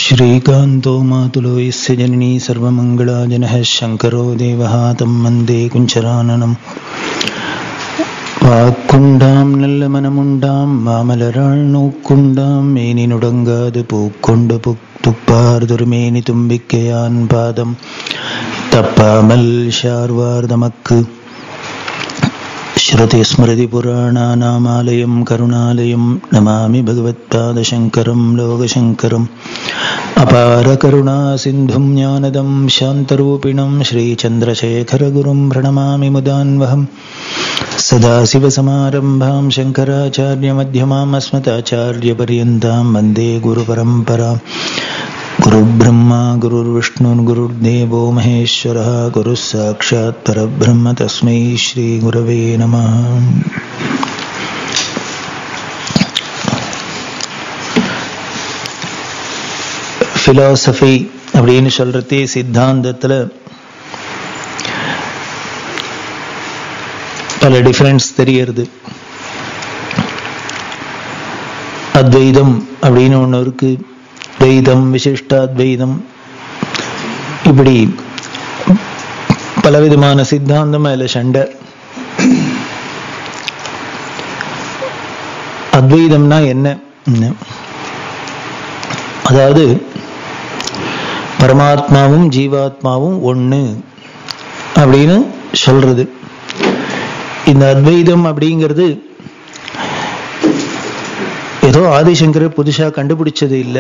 श्रीकान्तो मातुलो यस्य जननी सर्वमङ्गलाजनः शङ्करो देवः तं वन्दे कुञ्चराननम् வாக்குண்டாம் நல்ல மனமுண்டாம் மாமலராள் நோக்குண்டாம் மேனி நுடங்காது பூக்கொண்டு புக் துப்பார்தொரு மேனி தும்பிக்கையான் பாதம் தப்பாமல் ஷார்வார் தமக்கு श्रुतिस्मृतिपुराणानामालयं करुणालयं नमामि भगवत्पादशङ्करं लोकशङ्करम् अपारकरुणासिन्धुं ज्ञानदं शान्तरूपिणं श्रीचन्द्रशेखरगुरुं प्रणमामि मुदान्वहम् सदाशिवसमारम्भां शङ्कराचार्यमध्यमाम् अस्मदाचार्यपर्यन्तां वन्दे गुरुपरम्पराम् गुरुब्रह्मा गुरुर्विष्णुर्गुरुर्देवो महेश्वरः गुरुः साक्षात् परब्रह्म तस्मै श्रीगुरवे नमः ஃபிலாசபி அப்படின்னு சொல்றதே சித்தாந்தத்துல பல டிஃபரன்ஸ் தெரியறது அத்வைதம் அப்படின்னு ஒன்று இருக்கு துவைதம் விசிஷ்டாத்வைதம் இப்படி பலவிதமான சித்தாந்தம் அதில் சண்டை அத்வைதம்னா என்ன அதாவது பரமாத்மாவும் ஜீவாத்மாவும் ஒன்று அப்படின்னு சொல்றது இந்த அத்வைதம் அப்படிங்கிறது ஏதோ ஆதிசங்கர் புதுசா கண்டுபிடிச்சது இல்லை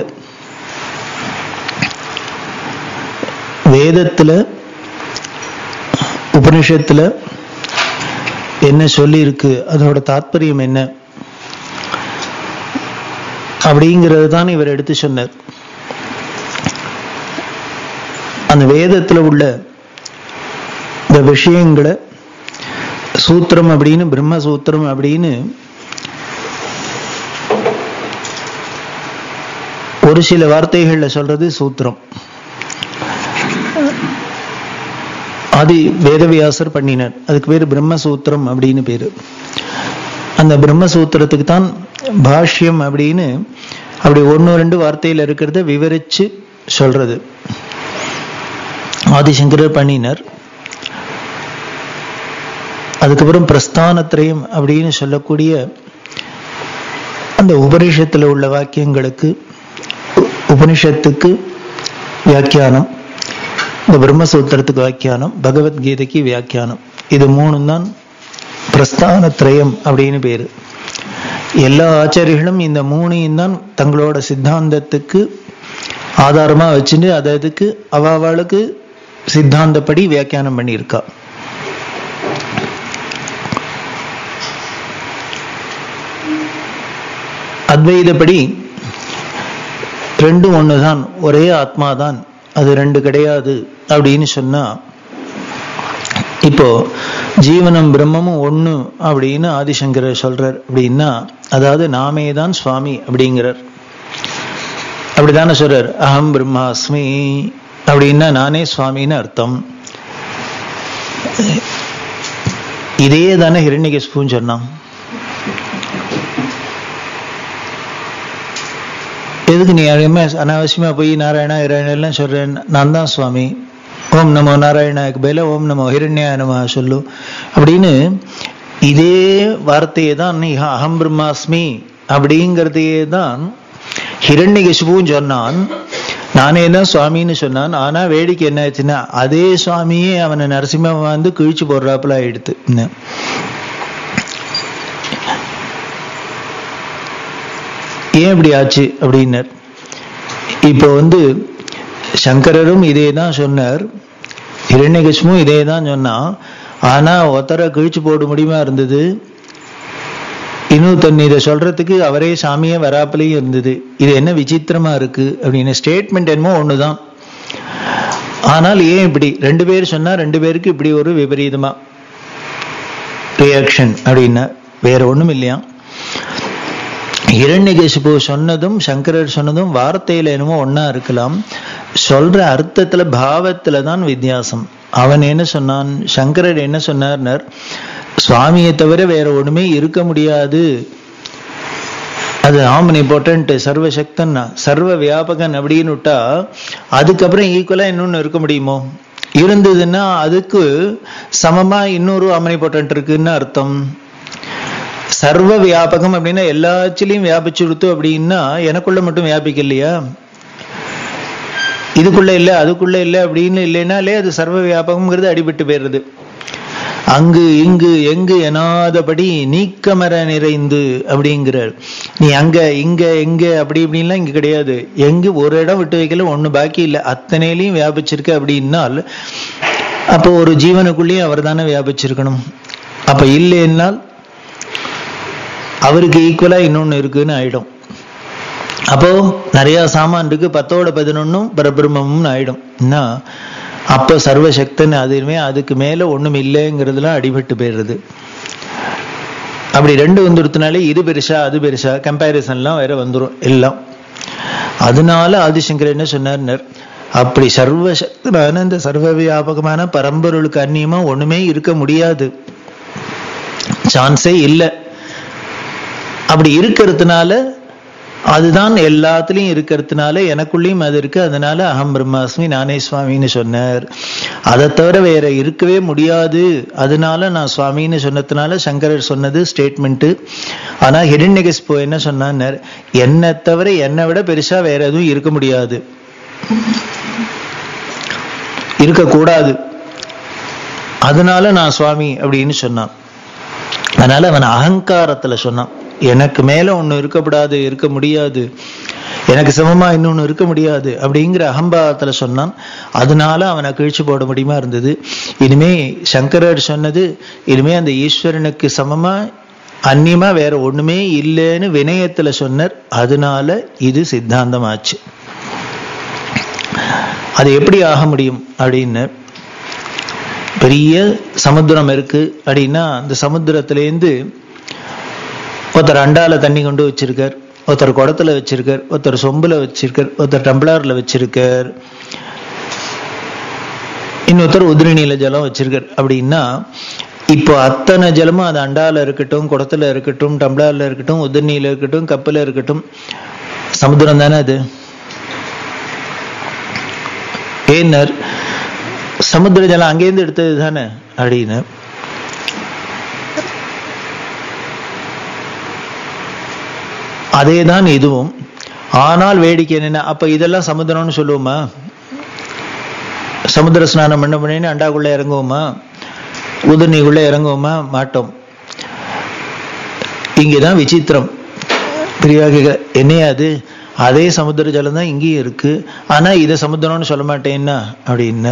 வேதத்துல உபனிஷத்துல என்ன சொல்லி இருக்கு அதோட தாத்பரியம் என்ன அப்படிங்கிறது தான் இவர் எடுத்து சொன்னார் அந்த வேதத்துல உள்ள இந்த விஷயங்களை சூத்திரம் அப்படின்னு பிரம்மசூத்திரம் அப்படின்னு ஒரு சில வார்த்தைகள்ல சொல்றது சூத்திரம் ஆதி வேதவியாசர் பண்ணினார் அதுக்கு பேர் பிரம்மசூத்திரம் அப்படின்னு பேரு அந்த பிரம்மசூத்திரத்துக்கு தான் பாஷ்யம் அப்படின்னு அப்படி ஒன்று ரெண்டு வார்த்தையில் இருக்கிறத விவரிச்சு சொல்றது ஆதிசங்கரர் பண்ணினார் அதுக்கப்புறம் பிரஸ்தானத்திரயம் அப்படின்னு சொல்லக்கூடிய அந்த உபனிஷத்துல உள்ள வாக்கியங்களுக்கு உபனிஷத்துக்கு வியாக்கியானம் இந்த பிரம்மசூத்திரத்துக்கு வியாக்கியானம் பகவத்கீதைக்கு வியாக்கியானம் இது மூணும் தான் பிரஸ்தானத்ரயம் அப்படின்னு பேரு எல்லா ஆச்சாரிகளும் இந்த மூணையும் தான் தங்களோட சித்தாந்தத்துக்கு ஆதாரமா வச்சுட்டு அதை அதுக்கு அவாவாளுக்கு சித்தாந்தப்படி வியாக்கியானம் பண்ணியிருக்கா அத்வைதப்படி ரெண்டும் ஒண்ணுதான் ஒரே ஆத்மா தான் அது ரெண்டு கிடையாது அப்படின்னு சொன்னா இப்போ ஜீவனம் பிரம்மமும் ஒண்ணு அப்படின்னு ஆதிசங்கரர் சொல்றார் அப்படின்னா அதாவது நாமே தான் சுவாமி அப்படிங்கிறார் அப்படித்தானே சொல்றார் அகம் பிரம்மாஸ்மி அப்படின்னா நானே சுவாமின்னு அர்த்தம் இதே தானே ஹிரண்யகஸ்புன்னு சொன்னான் எதுக்கு நீ யாரையுமே அனாவசியமா போய் நாராயணா ஹிரண்யெல்லாம் சொல்றேன் நான் தான் சுவாமி ஓம் நமோ நாராயணாக்கு பேல ஓம் நமோ ஹிரண்யா நம சொல்லு அப்படின்னு இதே வார்த்தையை தான் நீ அகம் பிரம்மாஸ்மி அப்படிங்கிறதையே தான் ஹிரண்யகசிபுவும் சொன்னான் நானே தான் சுவாமின்னு சொன்னான் ஆனா வேடிக்கை என்ன ஆச்சுன்னா அதே சுவாமியே அவனை நரசிம்ம வந்து கிழிச்சு போடுறாப்புல ஆயிடுத்து ஏன் இப்படி ஆச்சு அப்படின்னார் இப்போ வந்து சங்கரரும் இதே தான் சொன்னார் இரண்யகஷ்மும் இதே தான் சொன்னான் ஆனா ஒத்தரை கிழிச்சு போட முடியுமா இருந்தது இன்னும் தன் இதை சொல்றதுக்கு அவரே சாமியே வராப்பிலையும் இருந்தது இது என்ன விசித்திரமா இருக்கு அப்படின்னு ஸ்டேட்மெண்ட் என்னமோ ஒண்ணுதான் ஆனால் ஏன் இப்படி ரெண்டு பேர் சொன்னா ரெண்டு பேருக்கு இப்படி ஒரு விபரீதமா ரியாக்ஷன் அப்படின்னா வேற ஒண்ணும் இல்லையா இரண்யகசிபு சொன்னதும் சங்கரர் சொன்னதும் வார்த்தையில என்னமோ ஒன்னா இருக்கலாம் சொல்ற அர்த்தத்துல பாவத்துல தான் வித்தியாசம் அவன் என்ன சொன்னான் சங்கரர் என்ன சொன்னார்னர் சுவாமியை தவிர வேற ஒண்ணுமே இருக்க முடியாது அது ஆமனி பொட்டன்ட்டு சர்வசக்தன்னா சர்வ வியாபகன் அப்படின்னு விட்டா அதுக்கப்புறம் ஈக்குவலா இன்னொன்னு இருக்க முடியுமோ இருந்ததுன்னா அதுக்கு சமமா இன்னொரு ஆமனி பொட்டன்ட் இருக்குன்னு அர்த்தம் சர்வ வியாபகம் அப்படின்னா எல்லாச்சிலையும் வியாபிச்சுடுத்து அப்படின்னா எனக்குள்ள மட்டும் வியாபிக்கலையா இதுக்குள்ள இல்லை அதுக்குள்ள இல்லை அப்படின்னு இல்லைனாலே அது சர்வ வியாபகம்ங்கிறது அடிபட்டு போயிடுறது அங்கு இங்கு எங்கு எனாதபடி நீக்கமர நிறைந்து அப்படிங்கிறார் நீ அங்க இங்க எங்க அப்படி இப்படின்லாம் இங்க கிடையாது எங்கு ஒரு இடம் விட்டு வைக்கல ஒண்ணு பாக்கி இல்லை அத்தனையிலையும் வியாபிச்சிருக்க அப்படின்னால் அப்போ ஒரு ஜீவனுக்குள்ளேயும் அவர் தானே வியாபிச்சிருக்கணும் அப்ப இல்லைன்னால் அவருக்கு ஈக்குவலா இன்னொன்னு இருக்குன்னு ஆயிடும் அப்போ நிறைய சாமான் இருக்கு பத்தோட பதினொன்னும் பரபிரம்மம்னு ஆயிடும் என்ன அப்ப சர்வசக்தன் அதுவுமே அதுக்கு மேல ஒண்ணும் இல்லைங்கிறதுலாம் அடிபட்டு போயிடுறது அப்படி ரெண்டு வந்துடுத்தினாலே இது பெருசா அது பெருசா கம்பேரிசன்லாம் வேற வந்துடும் எல்லாம் அதனால ஆதிசங்கர் என்ன சொன்னார் அப்படி சர்வசக்தனான இந்த சர்வ வியாபகமான பரம்பொருளுக்கு அந்நியமா ஒண்ணுமே இருக்க முடியாது சான்ஸே இல்லை அப்படி இருக்கிறதுனால அதுதான் எல்லாத்துலயும் இருக்கிறதுனால எனக்குள்ளேயும் அது இருக்கு அதனால அகம் பிரம்மாஸ்மி நானே சுவாமின்னு சொன்னார் அதை தவிர வேற இருக்கவே முடியாது அதனால நான் சுவாமின்னு சொன்னதுனால சங்கரர் சொன்னது ஸ்டேட்மெண்ட் ஆனா ஹிரண்யகஸ்பு என்ன சொன்னார் என்னை தவிர என்னை விட பெருசா வேற எதுவும் இருக்க முடியாது இருக்கக்கூடாது அதனால நான் சுவாமி அப்படின்னு சொன்னான் அதனால அவன் அகங்காரத்துல சொன்னான் எனக்கு மேல ஒண்ணு இருக்கக்கூடாது இருக்க முடியாது எனக்கு சமமா இன்னொன்னு இருக்க முடியாது அப்படிங்கிற அகம்பாவத்துல சொன்னான் அதனால அவனை கீழ்ச்சி போட முடியுமா இருந்தது இனிமே சங்கரர் சொன்னது இனிமே அந்த ஈஸ்வரனுக்கு சமமா அந்நியமா வேற ஒண்ணுமே இல்லைன்னு வினயத்துல சொன்னார் அதனால இது சித்தாந்தமாச்சு அது எப்படி ஆக முடியும் அப்படின்னு பெரிய சமுத்திரம் இருக்கு அப்படின்னா அந்த சமுத்திரத்திலேருந்து ஒருத்தர் அண்டால தண்ணி கொண்டு வச்சிருக்கார் ஒருத்தர் குடத்துல வச்சிருக்கார் ஒருத்தர் சொம்புல வச்சிருக்கார் ஒருத்தர் டம்ளர்ல வச்சிருக்கார் இன்னொருத்தர் உதிரணியில ஜலம் வச்சிருக்கார் அப்படின்னா இப்போ அத்தனை ஜலமும் அது அண்டால இருக்கட்டும் குடத்துல இருக்கட்டும் டம்ளர்ல இருக்கட்டும் உதிரணியில இருக்கட்டும் கப்பல இருக்கட்டும் சமுத்திரம் தானே அது ஏன்னர் சமுத்திர ஜலம் அங்கேருந்து எடுத்தது தானே அப்படின்னு அதே தான் இதுவும் ஆனால் வேடிக்கை என்னன்னா அப்ப இதெல்லாம் சமுத்திரம்னு சொல்லுவோமா சமுத்திர ஸ்நானம் பண்ண பண்ணி அண்டாக்குள்ள இறங்குவோமா உதிர்நீக்குள்ள இறங்குவோமா மாட்டோம் இங்கதான் விசித்திரம் பிரிவாக என்னையா அது அதே சமுத்திர ஜலம் தான் இங்கேயும் இருக்கு ஆனா இதை சமுத்திரம்னு சொல்ல மாட்டேன்னா அப்படின்னு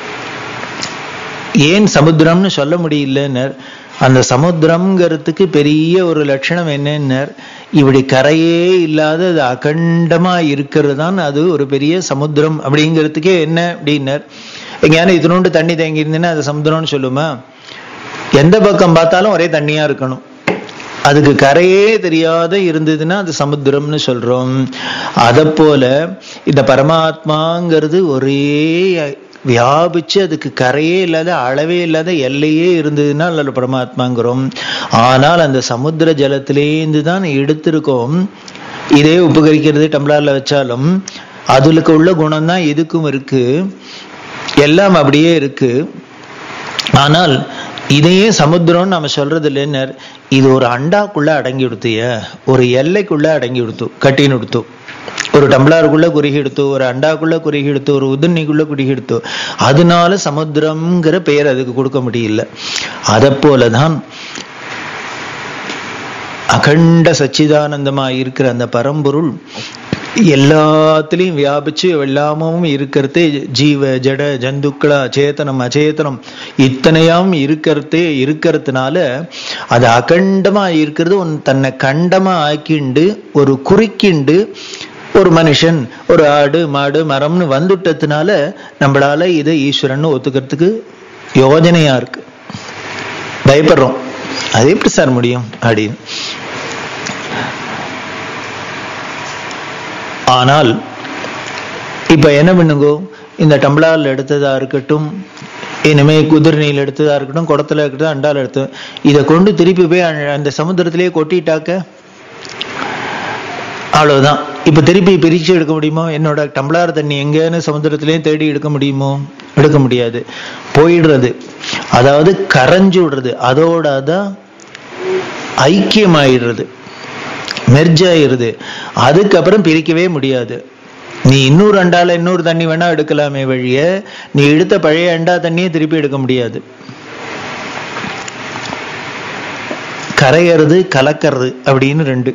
ஏன் சமுத்திரம்னு சொல்ல முடியலன்னர் அந்த சமுத்திரம்ங்கிறதுக்கு பெரிய ஒரு லட்சணம் என்னன்னர் இப்படி கரையே இல்லாத அது அகண்டமா இருக்கிறது தான் அது ஒரு பெரிய சமுத்திரம் அப்படிங்கிறதுக்கே என்ன அப்படின்னர் எங்கேயான இதனோண்டு தண்ணி தேங்கி இருந்ததுன்னா அது சமுத்திரம்னு சொல்லுமா எந்த பக்கம் பார்த்தாலும் ஒரே தண்ணியா இருக்கணும் அதுக்கு கரையே தெரியாத இருந்ததுன்னா அது சமுத்திரம்னு சொல்றோம் அத போல இந்த பரமாத்மாங்கிறது ஒரே வியாபிச்சு அதுக்கு கரையே இல்லாத அளவே இல்லாத எல்லையே இருந்ததுன்னா அல்ல பரமாத்மாங்கிறோம் ஆனால் அந்த சமுத்திர ஜலத்திலேருந்து தான் எடுத்திருக்கோம் இதே உபகரிக்கிறது டம்ளர்ல வச்சாலும் அதுக்கு உள்ள குணம் தான் இதுக்கும் இருக்கு எல்லாம் அப்படியே இருக்கு ஆனால் இதையே சமுத்திரம்னு நம்ம சொல்றது இல்லைன்னு இது ஒரு அண்டாக்குள்ள அடங்கி கொடுத்திய ஒரு எல்லைக்குள்ள அடங்கி கொடுத்து கட்டின்னு கொடுத்து ஒரு டம்ளாருக்குள்ள குறுகி எடுத்து ஒரு அண்டாக்குள்ள குறுகி எடுத்து ஒரு உதிர்னிக்குள்ள குறுகி எடுத்து அதனால சமுத்திரம்ங்கிற பெயர் அதுக்கு கொடுக்க முடியல அதை போலதான் அகண்ட சச்சிதானந்தமா இருக்கிற அந்த பரம்பொருள் எல்லாத்துலயும் வியாபிச்சு எல்லாமும் இருக்கிறதே ஜீவ ஜட ஜந்துக்களா சேத்தனம் அச்சேதனம் இத்தனையாம் இருக்கிறதே இருக்கிறதுனால அது அகண்டமா இருக்கிறது ஒன் தன்னை கண்டமா ஆக்கிண்டு ஒரு குறுக்கிண்டு ஒரு மனுஷன் ஒரு ஆடு மாடு மரம்னு வந்துட்டதுனால நம்மளால இதை ஈஸ்வரன் ஒத்துக்கிறதுக்கு யோஜனையா இருக்கு பயப்படுறோம் அது எப்படி சார் முடியும் அப்படின்னு ஆனால் இப்ப என்ன பண்ணுங்கோ இந்த டம்ளார்ல எடுத்ததா இருக்கட்டும் இனிமே குதிரணியில் எடுத்ததா இருக்கட்டும் குடத்துல இருக்கட்டும் அண்டால எடுத்து இதை கொண்டு திருப்பி போய் அந்த சமுத்திரத்திலேயே கொட்டிட்டாக்க அவ்வளவுதான் இப்ப திருப்பி பிரிச்சு எடுக்க முடியுமோ என்னோட டம்ளார் தண்ணி எங்கன்னு சமுத்திரத்திலேயே தேடி எடுக்க முடியுமோ எடுக்க முடியாது போயிடுறது அதாவது கரைஞ்சு விடுறது அதோட அதான் ஐக்கியமாயிடுறது மெர்ஜ் ஆயிடுது அதுக்கப்புறம் பிரிக்கவே முடியாது நீ இன்னொரு அண்டால இன்னொரு தண்ணி வேணா எடுக்கலாமே வழிய நீ எடுத்த பழைய அண்டா தண்ணியை திருப்பி எடுக்க முடியாது கரையிறது கலக்கிறது அப்படின்னு ரெண்டு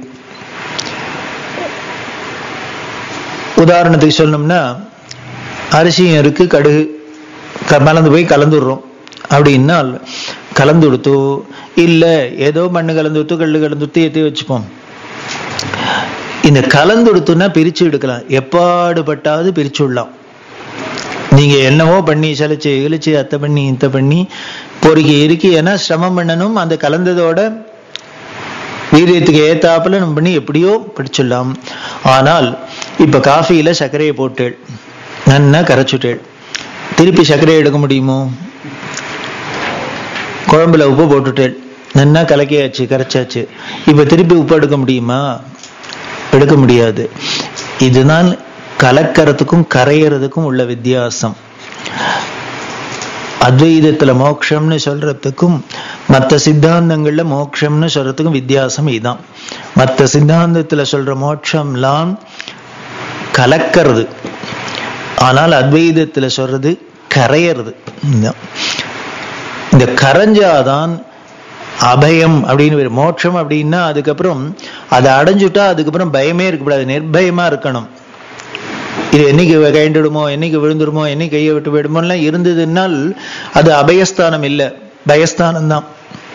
உதாரணத்துக்கு சொல்லணும்னா அரிசியும் இருக்கு கடுகு க- மலர்ந்து போய் கலந்துடுறோம் அப்படின்னா கலந்து கொடுத்தோ இல்ல ஏதோ மண்ணு கலந்து கொடுத்து கல்லு கலந்து கொடுத்து ஏற்றி வச்சுப்போம் இந்த கலந்து கொடுத்தோம்னா பிரிச்சு எடுக்கலாம் எப்பாடுபட்டாவது பிரிச்சு விடலாம் நீங்க என்னவோ பண்ணி சலிச்சு இழிச்சு அத்தை பண்ணி இத்த பண்ணி பொறுக்கி இறுக்கி ஏன்னா சிரமம் பண்ணணும் அந்த கலந்ததோட வீரியத்துக்கு ஏத்தாப்புல நம்ம பண்ணி எப்படியோ பிடிச்சிடலாம் ஆனால் இப்ப காஃபியில சர்க்கரையை போட்டேள் நன்னா கரைச்சுட்டேள் திருப்பி சர்க்கரையை எடுக்க முடியுமோ குழம்புல உப்பு போட்டுட்டேள் நன்னா கலக்கியாச்சு கரைச்சாச்சு இப்ப திருப்பி உப்பு எடுக்க முடியுமா எடுக்க முடியாது இதுதான் கலக்கிறதுக்கும் கரையறதுக்கும் உள்ள வித்தியாசம் அத்வைதத்துல மோட்சம்னு சொல்றதுக்கும் மற்ற சித்தாந்தங்கள்ல மோட்சம்னு சொல்றதுக்கும் வித்தியாசம் இதுதான் மற்ற சித்தாந்தத்துல சொல்ற மோட்சம்லாம் கலக்கிறது ஆனால் அத்வைதத்துல சொல்றது கரையறது இதுதான். இந்த கரைஞ்சாதான் அபயம் அப்படின்னு பேரு. மோட்சம் அப்படின்னா அதுக்கப்புறம் அதை அடைஞ்சுட்டா அதுக்கப்புறம் பயமே இருக்கக்கூடாது நிர்பயமா இருக்கணும் இது என்னைக்கு கைண்டுடுமோ என்னைக்கு விழுந்துடுமோ என்னைக்கு கையை விட்டு போயிடுமோலாம் இருந்ததுனால் அது அபயஸ்தானம் இல்லை பயஸ்தானம் தான்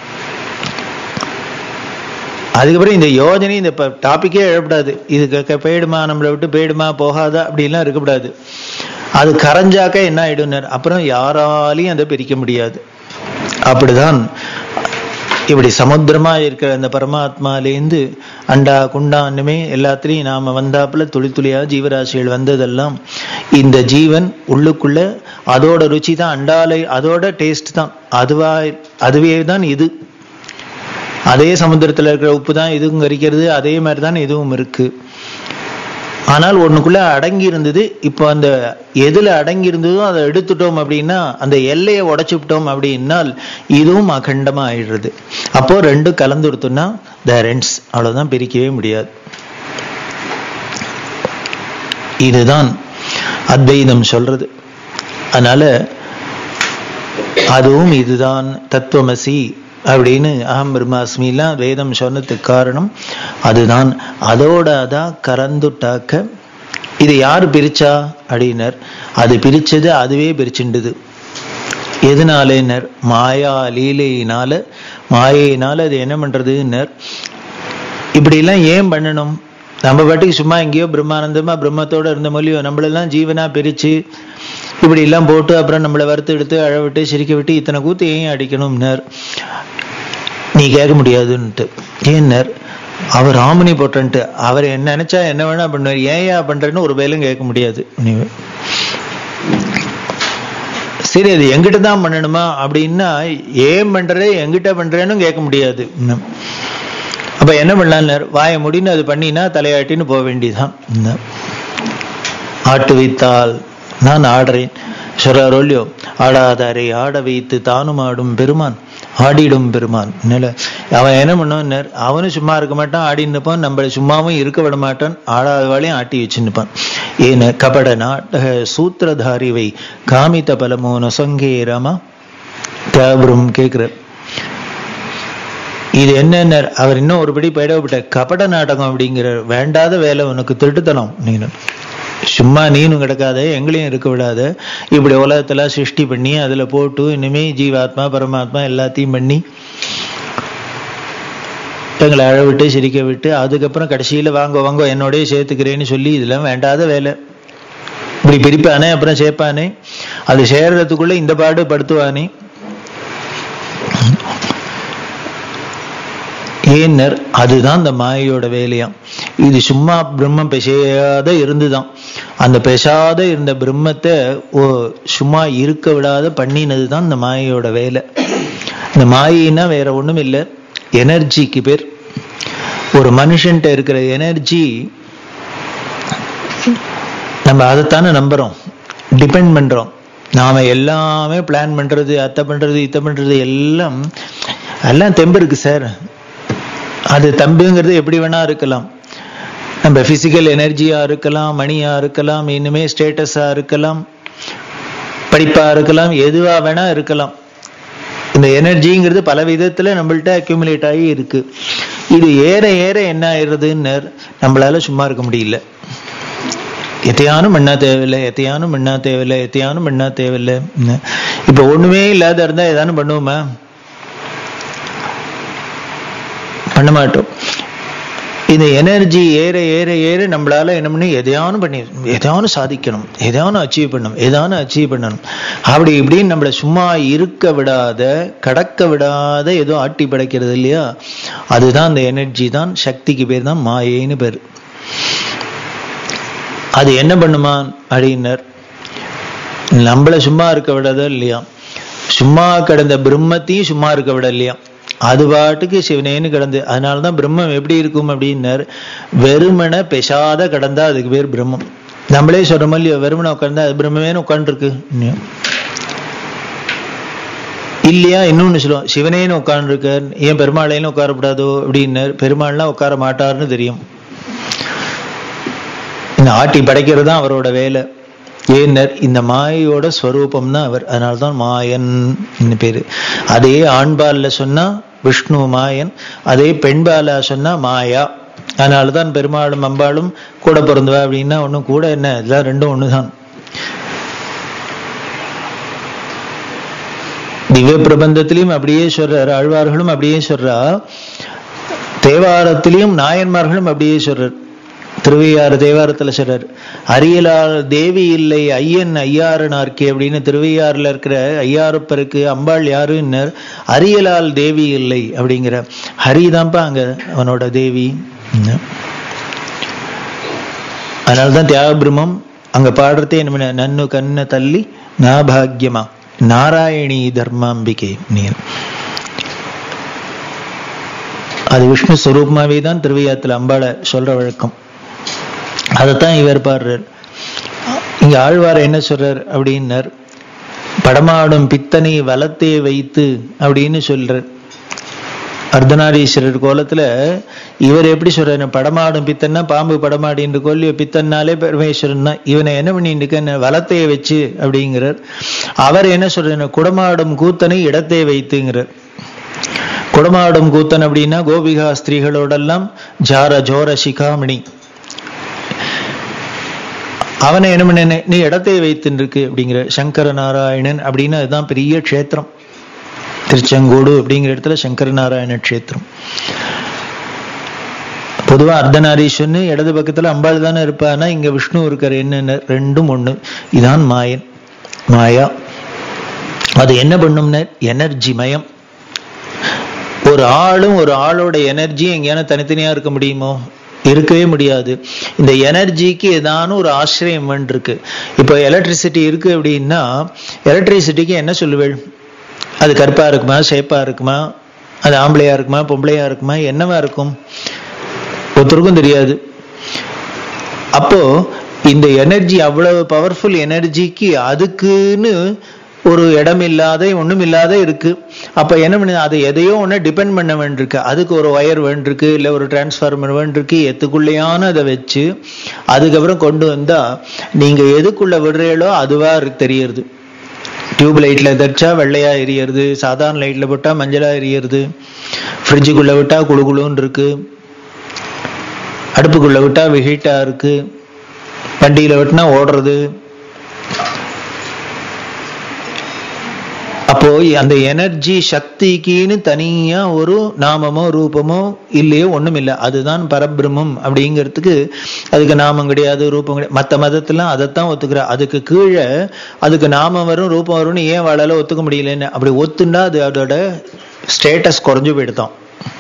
அதுக்கப்புறம் இந்த யோஜனை இந்த டாபிக்கே எழக்கூடாது இது க- க- போயிடுமா நம்மளை விட்டு போயிடுமா போகாதா அப்படிலாம் இருக்கக்கூடாது அது கரைஞ்சாக்க என்ன ஆயிடுனர் அப்புறம் யாராலையும் அதை பிரிக்க முடியாது அப்படிதான் இப்படி சமுத்திரமா இருக்கிற அந்த பரமாத்மாலேருந்து அண்டா குண்டான்னுமே எல்லாத்துலேயும் நாம வந்தாப்புல துளி துளியா ஜீவராசிகள் வந்ததெல்லாம் இந்த ஜீவன் உள்ளுக்குள்ள அதோட ருச்சி தான் அண்டாலை அதோட டேஸ்ட் தான் அதுவா அதுவே தான் இது அதே சமுத்திரத்துல இருக்கிற உப்பு தான் இதுவும் கரிக்கிறது அதே மாதிரி தான் இதுவும் இருக்கு ஆனால் ஒண்ணுக்குள்ள அடங்கி இருந்தது இப்போ அந்த எதுல அடங்கி இருந்ததோ அதை எடுத்துட்டோம் அப்படின்னா அந்த எல்லையை உடைச்சு விட்டோம் அப்படின்னால் இதுவும் அகண்டமா ஆயிடுறது அப்போ ரெண்டும் கலந்து கொடுத்தோம்னா த ரெண்ட்ஸ் அவ்வளவுதான் பிரிக்கவே முடியாது இதுதான் அத்வைதம் சொல்றது அதனால அதுவும் இதுதான் தத்துவமசி அப்படின்னு அகம் பிரம்மாஸ்மிலாம் வேதம் சொன்னதுக்கு காரணம் அதுதான் அதோட அதான் கறந்துட்டாக்க இது யார் பிரிச்சா அப்படின்னர் அது பிரிச்சது அதுவே பிரிச்சுண்டுது எதனாலேனர் மாயா லீலையினால மாயையினால அது என்ன பண்றதுன்னர் இப்படிலாம் ஏன் பண்ணணும் நம்ம பாட்டுக்கு சும்மா எங்கேயோ பிரம்மானந்தமா பிரம்மத்தோட இருந்த மொழியோ நம்மளெல்லாம் ஜீவனா பிரிச்சு இப்படி எல்லாம் போட்டு அப்புறம் நம்மளை வறுத்து எடுத்து அழ விட்டு சிரிக்க விட்டு இத்தனை கூத்து ஏன் அடிக்கணும்னர் நீ கேட்க முடியாதுன்ட்டு ஏன்னர் அவர் ராமனி போட்டன்ட்டு அவர் என்ன நினைச்சா என்ன வேணா பண்ணுவார் ஏன்யா பண்றேன்னு ஒரு வேலும் கேட்க முடியாது நீ சரி அது எங்கிட்ட தான் பண்ணணுமா அப்படின்னா ஏன் பண்றே எங்கிட்ட பண்றேன்னு கேட்க முடியாது இன்னும். அப்ப என்ன பண்ணலாம்னார் வாய முடின்னு அது பண்ணினா தலையாட்டின்னு போக வேண்டியதுதான் இன்னும். ஆட்டு வைத்தால் நான் ஆடுறேன் சொல்றாரோ இல்லையோ ஆடாதாரை ஆட வைத்து தானும் ஆடும் பெருமான் ஆடிடும் பெருமான் என்னல அவன் என்ன பண்ணுவான் அவனும் சும்மா இருக்க மாட்டான் ஆடின்னு இருப்பான் நம்மளை சும்மாவும் இருக்க விட மாட்டான் ஆடாதவாளையும் ஆட்டி வச்சுருப்பான் ஏன கபட நாட்டக சூத்திரதாரிவை காமித பலமோ நொசங்கே ராமா தேவரும் கேட்கிறார் இது என்னென்ன அவர் இன்னும் ஒருபடி போயிடப்பட்ட கபட நாடகம் அப்படிங்கிற வேண்டாத வேலை உனக்கு திருட்டுத்தனம் நீங்க சும்மா நீனும் கிடக்காத எங்களையும் இருக்க விடாத இப்படி உலகத்துல சிருஷ்டி பண்ணி அதுல போட்டு இனிமே ஜீவாத்மா பரமாத்மா எல்லாத்தையும் பண்ணி எங்களை அழ விட்டு சிரிக்க விட்டு அதுக்கப்புறம் கடைசியில வாங்க வாங்க என்னோடய சேர்த்துக்கிறேன்னு சொல்லி இதெல்லாம் வேண்டாத வேலை இப்படி பிரிப்பானே அப்புறம் சேர்ப்பானே அது சேர்றதுக்குள்ள இந்த பாடு படுத்துவானே ஏன்னர் அதுதான் அந்த மாயையோட வேலையாம் இது சும்மா பிரம்மம் பெசாத இருந்துதான் அந்த பெசாத இருந்த பிரம்மத்தை ஓ சும்மா இருக்க விடாத பண்ணினது தான் இந்த மாயையோட வேலை இந்த மாயின்னா வேற ஒண்ணும் இல்லை எனர்ஜிக்கு பேர் ஒரு மனுஷன்ட்ட இருக்கிற எனர்ஜி நம்ம அதைத்தானே நம்புறோம் டிபெண்ட் பண்றோம் நாம எல்லாமே பிளான் பண்றது அத்தை பண்றது இத்தை பண்றது எல்லாம் எல்லாம் தெம்பு இருக்கு சார் அது தம்புங்கிறது எப்படி வேணா இருக்கலாம் நம்ம பிசிக்கல் எனர்ஜியா இருக்கலாம் மணியா இருக்கலாம் இனிமே ஸ்டேட்டஸா இருக்கலாம் படிப்பா இருக்கலாம் எதுவா வேணா இருக்கலாம் இந்த எனர்ஜிங்கிறது பல விதத்துல நம்மள்ட்ட அக்யூமுலேட் ஆகி இருக்கு இது ஏற ஏற என்ன ஆயிடுறதுன்னு நம்மளால சும்மா இருக்க முடியல எத்தையானும் பண்ணா தேவையில்லை எத்தையானும் பண்ணா தேவையில்லை எத்தையானும் பண்ணா தேவையில்லை இப்ப ஒண்ணுமே இல்லாத இருந்தா ஏதானும் பண்ணுவோமா பண்ண மாட்டோம் இந்த எனர்ஜி ஏற ஏற ஏற நம்மளால என்ன பண்ணி எதையானும் பண்ணி எதையானும் சாதிக்கணும் எதையானும் அச்சீவ் பண்ணணும் எதானும் அச்சீவ் பண்ணணும் அப்படி இப்படின்னு நம்மளை சும்மா இருக்க விடாத கடக்க விடாத ஏதோ ஆட்டி படைக்கிறது இல்லையா அதுதான் அந்த எனர்ஜி தான் சக்திக்கு பேர் தான் மாயைன்னு பேர் அது என்ன பண்ணுமா அப்படின்னர் நம்மள சும்மா இருக்க விடாத இல்லையா சும்மா கிடந்த பிரம்மத்தையும் சும்மா இருக்க விட இல்லையா அது பாட்டுக்கு சிவனேன்னு கிடந்து அதனாலதான் பிரம்மம் எப்படி இருக்கும் அப்படின்னார் வெறுமனை பெசாத கிடந்தா அதுக்கு பேர் பிரம்மம் நம்மளே சொல்றோம் இல்லையோ வெறுமனை உட்கார்ந்தா அது பிரம்மமேனு உட்காந்துருக்கு இல்லையா இன்னொன்னு சொல்லுவோம் சிவனேன்னு உட்காந்துருக்கார் ஏன் பெருமாளேன்னு உட்காரக்கூடாதோ அப்படின்னார் பெருமாள்லாம் உட்கார மாட்டார்னு தெரியும் இந்த ஆட்டி படைக்கிறது தான் அவரோட வேலை ஏன்னர் இந்த மாயோட ஸ்வரூபம் தான் அவர் அதனால்தான் மாயன் பேரு அதே ஆண்பால்ல சொன்னா விஷ்ணு மாயன் அதே பெண்பால சொன்னா மாயா அதனாலதான் பெருமாளும் அம்பாளும் கூட பிறந்தவா அப்படின்னா ஒண்ணும் கூட என்ன இதெல்லாம் ரெண்டும் ஒண்ணுதான் திவ்ய பிரபந்தத்திலையும் அப்படியே சொல்றார் ஆழ்வார்களும் அப்படியே சொல்றா தேவாரத்திலையும் நாயன்மார்களும் அப்படியே சொல்றார் திருவையாறு தேவாரத்துல சொல்றார் அரியலார் தேவி இல்லை ஐயன் ஐயாரனார்க்கே அப்படின்னு திருவையாறுல இருக்கிற ஐயாரப்பருக்கு அம்பாள் யாருன்னு அரியலால் தேவி இல்லை அப்படிங்கிற ஹரிதான்ப்பா அங்க அவனோட தேவி அதனால்தான் தியாகபிரமம் அங்க பாடுறதே என்ன நன்னு கண்ண தள்ளி நாபாகியமா நாராயணி தர்மாம்பிகை நீர் அது விஷ்ணு ஸ்வரூபமாவே தான் திருவையாத்துல அம்பாளை சொல்ற வழக்கம் அதைத்தான் இவர் பாடுறார் இங்க ஆழ்வார் என்ன சொல்றார் அப்படின்னார் படமாடும் பித்தனை வலத்தே வைத்து அப்படின்னு சொல்றார் அர்த்தநாரீஸ்வரர் கோலத்துல இவர் எப்படி சொல்றாரு படமாடும் பித்தன்னா பாம்பு படமாடின்னு கொல்லி பித்தன்னாலே பரமேஸ்வரன் தான் இவனை என்ன பண்ணிட்டு வலத்தைய வச்சு அப்படிங்கிறார் அவர் என்ன சொல்றாரு குடமாடும் கூத்தனை இடத்தை வைத்துங்கிறார் குடமாடும் கூத்தன் அப்படின்னா கோபிகா ஸ்திரீகளோடெல்லாம் ஜார ஜோர சிகாமணி அவனை என்ன பண்ண நீ இடத்தை வைத்துருக்கு அப்படிங்கிற சங்கர நாராயணன் அப்படின்னு அதுதான் பெரிய க்ஷேத்திரம் திருச்செங்கோடு அப்படிங்கிற இடத்துல சங்கர நாராயண க்ஷேத்திரம் பொதுவா அர்த்தநாரீஸ்வரன் இடது பக்கத்துல அம்பாள் தானே இருப்பானா இங்க விஷ்ணு இருக்காரு என்னென்ன ரெண்டும் ஒண்ணு இதான் மாயன் மாயா அது என்ன பண்ணும்னா எனர்ஜி மயம் ஒரு ஆளும் ஒரு ஆளோட எனர்ஜி எங்கேயான தனித்தனியா இருக்க முடியுமோ இருக்கவே முடியாது இந்த எனர்ஜிக்கு ஏதான ஒரு ஆசிரியம் இருக்கு இப்போ எலக்ட்ரிசிட்டி இருக்கு அப்படின்னா எலக்ட்ரிசிட்டிக்கு என்ன சொல்லுவேள் அது கருப்பா இருக்குமா சேப்பா இருக்குமா அது ஆம்பளையா இருக்குமா பொம்பளையா இருக்குமா என்னவா இருக்கும் ஒருத்தருக்கும் தெரியாது அப்போ இந்த எனர்ஜி அவ்வளவு பவர்ஃபுல் எனர்ஜிக்கு அதுக்குன்னு ஒரு இடம் இல்லாத ஒண்ணும் இல்லாத இருக்கு அப்ப என்ன பண்ணு அது எதையோ ஒண்ணு டிபெண்ட் பண்ண வேண்டியிருக்கு அதுக்கு ஒரு ஒயர் வேண்டியிருக்கு இல்ல ஒரு டிரான்ஸ்ஃபார்மர் வேண்டியிருக்கு எத்துக்குள்ளேயான அதை வச்சு அதுக்கப்புறம் கொண்டு வந்தா நீங்க எதுக்குள்ள விடுறீங்களோ அதுவா தெரியறது டியூப் லைட்ல தச்சா வெள்ளையா எரியறது சாதாரண லைட்ல போட்டா மஞ்சளா எரியறது ஃப்ரிட்ஜுக்குள்ள விட்டா குழு குழுன்னு இருக்கு அடுப்புக்குள்ள விட்டா ஹீட்டா இருக்கு வண்டியில விட்டுனா ஓடுறது அப்போ அந்த எனர்ஜி சக்திக்குன்னு தனியா ஒரு நாமமோ ரூபமோ இல்லையோ ஒண்ணும் இல்லை அதுதான் பரபிரமம் அப்படிங்கிறதுக்கு அதுக்கு நாமம் கிடையாது ரூபம் கிடையாது மற்ற மதத்துலாம் அதைத்தான் ஒத்துக்கிற அதுக்கு கீழே அதுக்கு நாமம் வரும் ரூபம் வரும்னு ஏன் வாழால ஒத்துக்க முடியலன்னு அப்படி ஒத்துண்டா அது அதோட ஸ்டேட்டஸ் குறைஞ்சு போயிடுதான்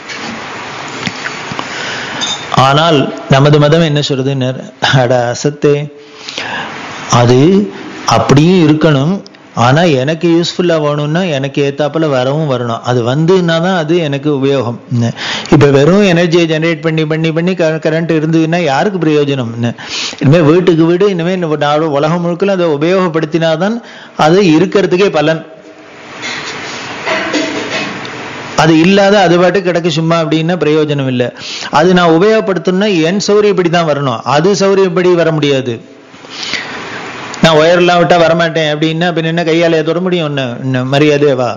ஆனால் நமது மதம் என்ன சொல்றதுன்னு அட அசத்தே அது அப்படியும் இருக்கணும் ஆனா எனக்கு யூஸ்ஃபுல்லா வேணும்னா எனக்கு ஏத்தாப்புல வரவும் வரணும் அது வந்துன்னா தான் அது எனக்கு உபயோகம் என்ன. இப்ப வெறும் எனர்ஜியை ஜெனரேட் பண்ணி பண்ணி பண்ணி கரண்ட் இருந்ததுன்னா யாருக்கு பிரயோஜனம் என்ன இனிமே வீட்டுக்கு வீடு இனிமே இந்த நாடு உலகம் முழுக்க அதை உபயோகப்படுத்தினாதான் அது இருக்கிறதுக்கே பலன் அது இல்லாத அது பாட்டு கிடக்கு சும்மா அப்படின்னா பிரயோஜனம் இல்லை அது நான் உபயோகப்படுத்தணும்னா என் சௌரியப்படி தான் வரணும் அது சௌரியப்படி வர முடியாது நான் ஒயர்லாம் விட்டா வரமாட்டேன் அப்படின்னா பின்ன என்ன கையால தொட முடியும் ஒன்னு இன்னும் மரியாதையவா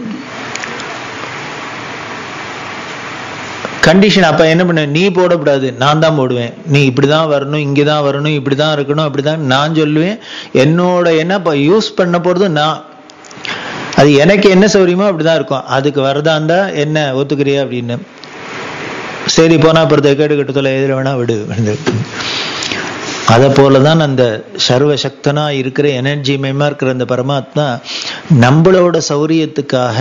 கண்டிஷன் அப்ப என்ன பண்ண நீ போடக்கூடாது நான் தான் போடுவேன் நீ இப்படிதான் வரணும் இங்கதான் வரணும் இப்படிதான் இருக்கணும் அப்படிதான் நான் சொல்லுவேன் என்னோட என்ன இப்ப யூஸ் பண்ண போறது நான் அது எனக்கு என்ன சௌரியமோ அப்படிதான் இருக்கும் அதுக்கு வரதா இருந்தா என்ன ஒத்துக்கிறியா அப்படின்னு சரி போனா அப்புறத்தை கேட்டு கட்டத்துல எதிர வேணா விடு அதை போலதான் அந்த சர்வ சக்தனா இருக்கிற எனர்ஜி மயமா இருக்கிற அந்த பரமாத்மா நம்மளோட சௌரியத்துக்காக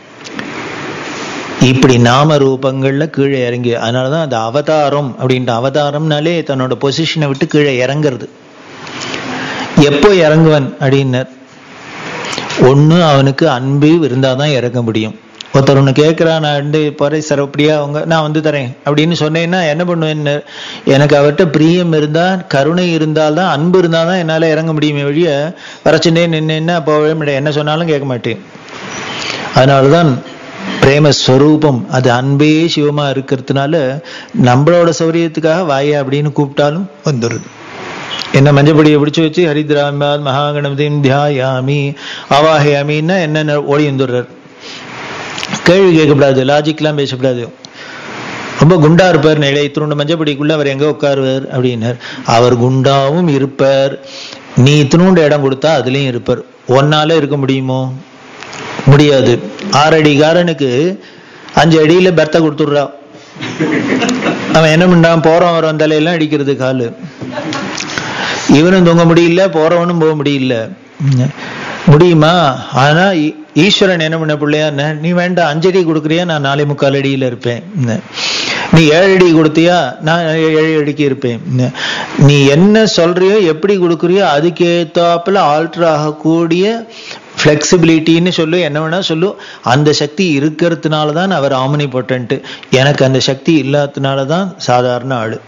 இப்படி நாம ரூபங்கள்ல கீழே இறங்கி அதனாலதான் அந்த அவதாரம் அப்படின்ற அவதாரம்னாலே தன்னோட பொசிஷனை விட்டு கீழே இறங்குறது எப்போ இறங்குவன் அப்படின்னர் ஒண்ணு அவனுக்கு அன்பு இருந்தாதான் இறங்க முடியும் ஒருத்தர் ஒன்று கேட்குறான் நான் வந்து போறேன் சார் அப்படியா அவங்க நான் வந்து தரேன் அப்படின்னு சொன்னேன்னா என்ன பண்ணுவேன் எனக்கு அவர்கிட்ட பிரியம் இருந்தா கருணை இருந்தால்தான் அன்பு இருந்தால்தான் என்னால் இறங்க முடியுமே வழிய வரைச்சுட்டே நின்று போகவே முடியாது என்ன சொன்னாலும் கேட்க மாட்டேன் அதனாலதான் பிரேமஸ்வரூபம் அது அன்பே சிவமா இருக்கிறதுனால நம்மளோட சௌரியத்துக்காக வாயா அப்படின்னு கூப்பிட்டாலும் வந்துடுது என்ன மஞ்சப்படியை பிடிச்சு வச்சு ஹரித்ராமாத் மகாகணபதியும் தியாயாமி அவாஹயாமின்னா என்ன ஓடி வந்துடுறார் கேள்வி கேட்கக்கூடாது லாஜிக்லாம் பேசக்கூடாது ரொம்ப குண்டா இருப்பார் நிலை இத்தினோண்டு மஞ்சப்படிக்குள்ள அவர் எங்க உட்காருவார் அப்படின்னார் அவர் குண்டாவும் இருப்பார் நீ இத்தினோண்டு இடம் கொடுத்தா அதுலயும் இருப்பார் ஒன்னால இருக்க முடியுமோ முடியாது ஆறு அடிக்காரனுக்கு அஞ்சு அடியில பெர்த்த கொடுத்துடுறா அவன் என்ன பண்ணான் போறவன் வர தலையெல்லாம் அடிக்கிறது காலு இவனும் தூங்க முடியல போறவனும் போக முடியல முடியுமா ஆனா ஈஸ்வரன் என்ன பண்ண பிள்ளையா நீ வேண்டாம் அஞ்சடி கொடுக்குறியா நான் நாலே முக்கால் அடியில இருப்பேன் நீ ஏழு அடி கொடுத்தியா நான் ஏழு அடிக்கு இருப்பேன் நீ என்ன சொல்றியோ எப்படி கொடுக்குறியோ அதுக்கு ஏத்தாப்புல ஆல்டர் ஆகக்கூடிய ஃப்ளெக்சிபிலிட்டின்னு சொல்லு என்ன வேணா சொல்லு அந்த சக்தி இருக்கிறதுனால தான் அவர் ஆமனி பொட்டன்ட்டு எனக்கு அந்த சக்தி இல்லாததுனால தான் சாதாரண ஆளு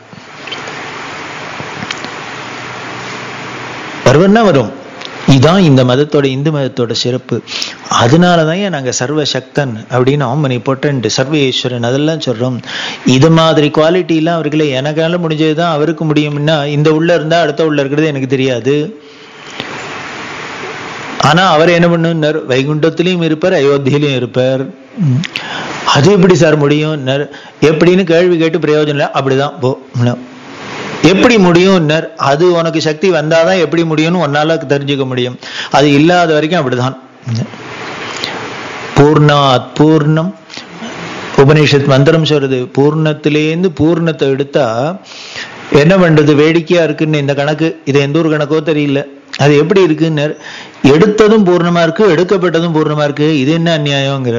வருவன்னா வரும் இதான் இந்த மதத்தோட இந்து மதத்தோட சிறப்பு அதனாலதான் நாங்க சர்வ சக்தன் அப்படின்னு ஆமனி பொட்டன்ட் சர்வேஸ்வரன் அதெல்லாம் சொல்றோம் இது மாதிரி குவாலிட்டி எல்லாம் அவர்களே எனக்கால முடிஞ்சதுதான் அவருக்கு முடியும்னா இந்த உள்ள இருந்தா அடுத்த உள்ள இருக்கிறது எனக்கு தெரியாது ஆனா அவர் என்ன பண்ணுனார் வைகுண்டத்திலையும் இருப்பார் அயோத்தியிலையும் இருப்பார் அது எப்படி சார் முடியும் எப்படின்னு கேள்வி கேட்டு பிரயோஜனம் இல்லை அப்படிதான் போ எப்படி முடியும் அது உனக்கு சக்தி வந்தாதான் எப்படி முடியும்னு உன்னால தெரிஞ்சுக்க முடியும் அது இல்லாத வரைக்கும் அப்படிதான் பூர்ணாத் பூர்ணம் உபனிஷத் மந்திரம் சொல்றது பூர்ணத்திலேருந்து பூர்ணத்தை எடுத்தா என்ன பண்றது வேடிக்கையா இருக்குன்னு இந்த கணக்கு இது எந்த ஒரு கணக்கோ தெரியல அது எப்படி இருக்குன்னு எடுத்ததும் பூர்ணமா இருக்கு எடுக்கப்பட்டதும் பூர்ணமா இருக்கு இது என்ன அநியாயங்கிற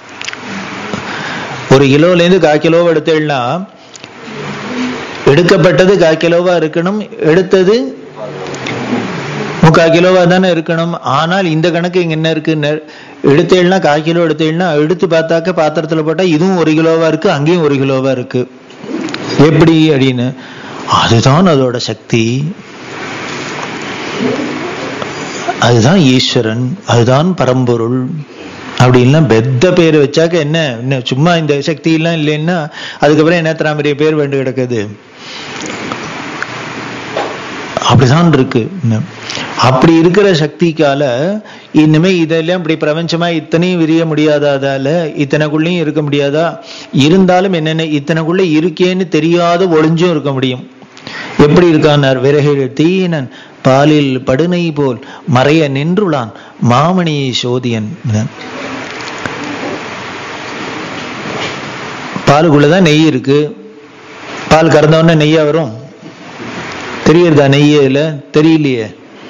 ஒரு கிலோல இருந்து கால் கிலோ எடுத்தேன்னா எடுக்கப்பட்டது கால் கிலோவா இருக்கணும் எடுத்தது முக்கால் கிலோவா தானே இருக்கணும் ஆனால் இந்த கணக்கு இங்க என்ன இருக்குன்னு எடுத்தேன்னா கால் கிலோ எடுத்தேன்னா எடுத்து பார்த்தாக்க பாத்திரத்துல போட்டா இதுவும் ஒரு கிலோவா இருக்கு அங்கேயும் ஒரு கிலோவா இருக்கு எப்படி அப்படின்னு அதுதான் அதோட சக்தி அதுதான் ஈஸ்வரன் அதுதான் பரம்பொருள் அப்படின்லாம் பெத்த பேர் வச்சாக்க என்ன என்ன சும்மா இந்த சக்தி எல்லாம் இல்லைன்னா அதுக்கப்புறம் என்ன திராமரிய பேர் வேண்டு கிடக்குது அப்படிதான் இருக்கு அப்படி இருக்கிற சக்திக்கால இனிமே இதெல்லாம் இப்படி பிரபஞ்சமா இத்தனையும் விரிய முடியாதாதால இத்தனைக்குள்ளயும் இருக்க முடியாதா இருந்தாலும் என்னென்ன இத்தனைக்குள்ள இருக்கேன்னு தெரியாத ஒளிஞ்சும் இருக்க முடியும் எப்படி இருக்கானார் விறகு தீயனன் பாலில் படுனை போல் மறைய நின்றுளான் மாமணி சோதியன் பாலுக்குள்ளதான் நெய் இருக்கு பால் கறந்தவொடனே நெய்யா வரும் தெரியறதா நெய்யில தெரியலையே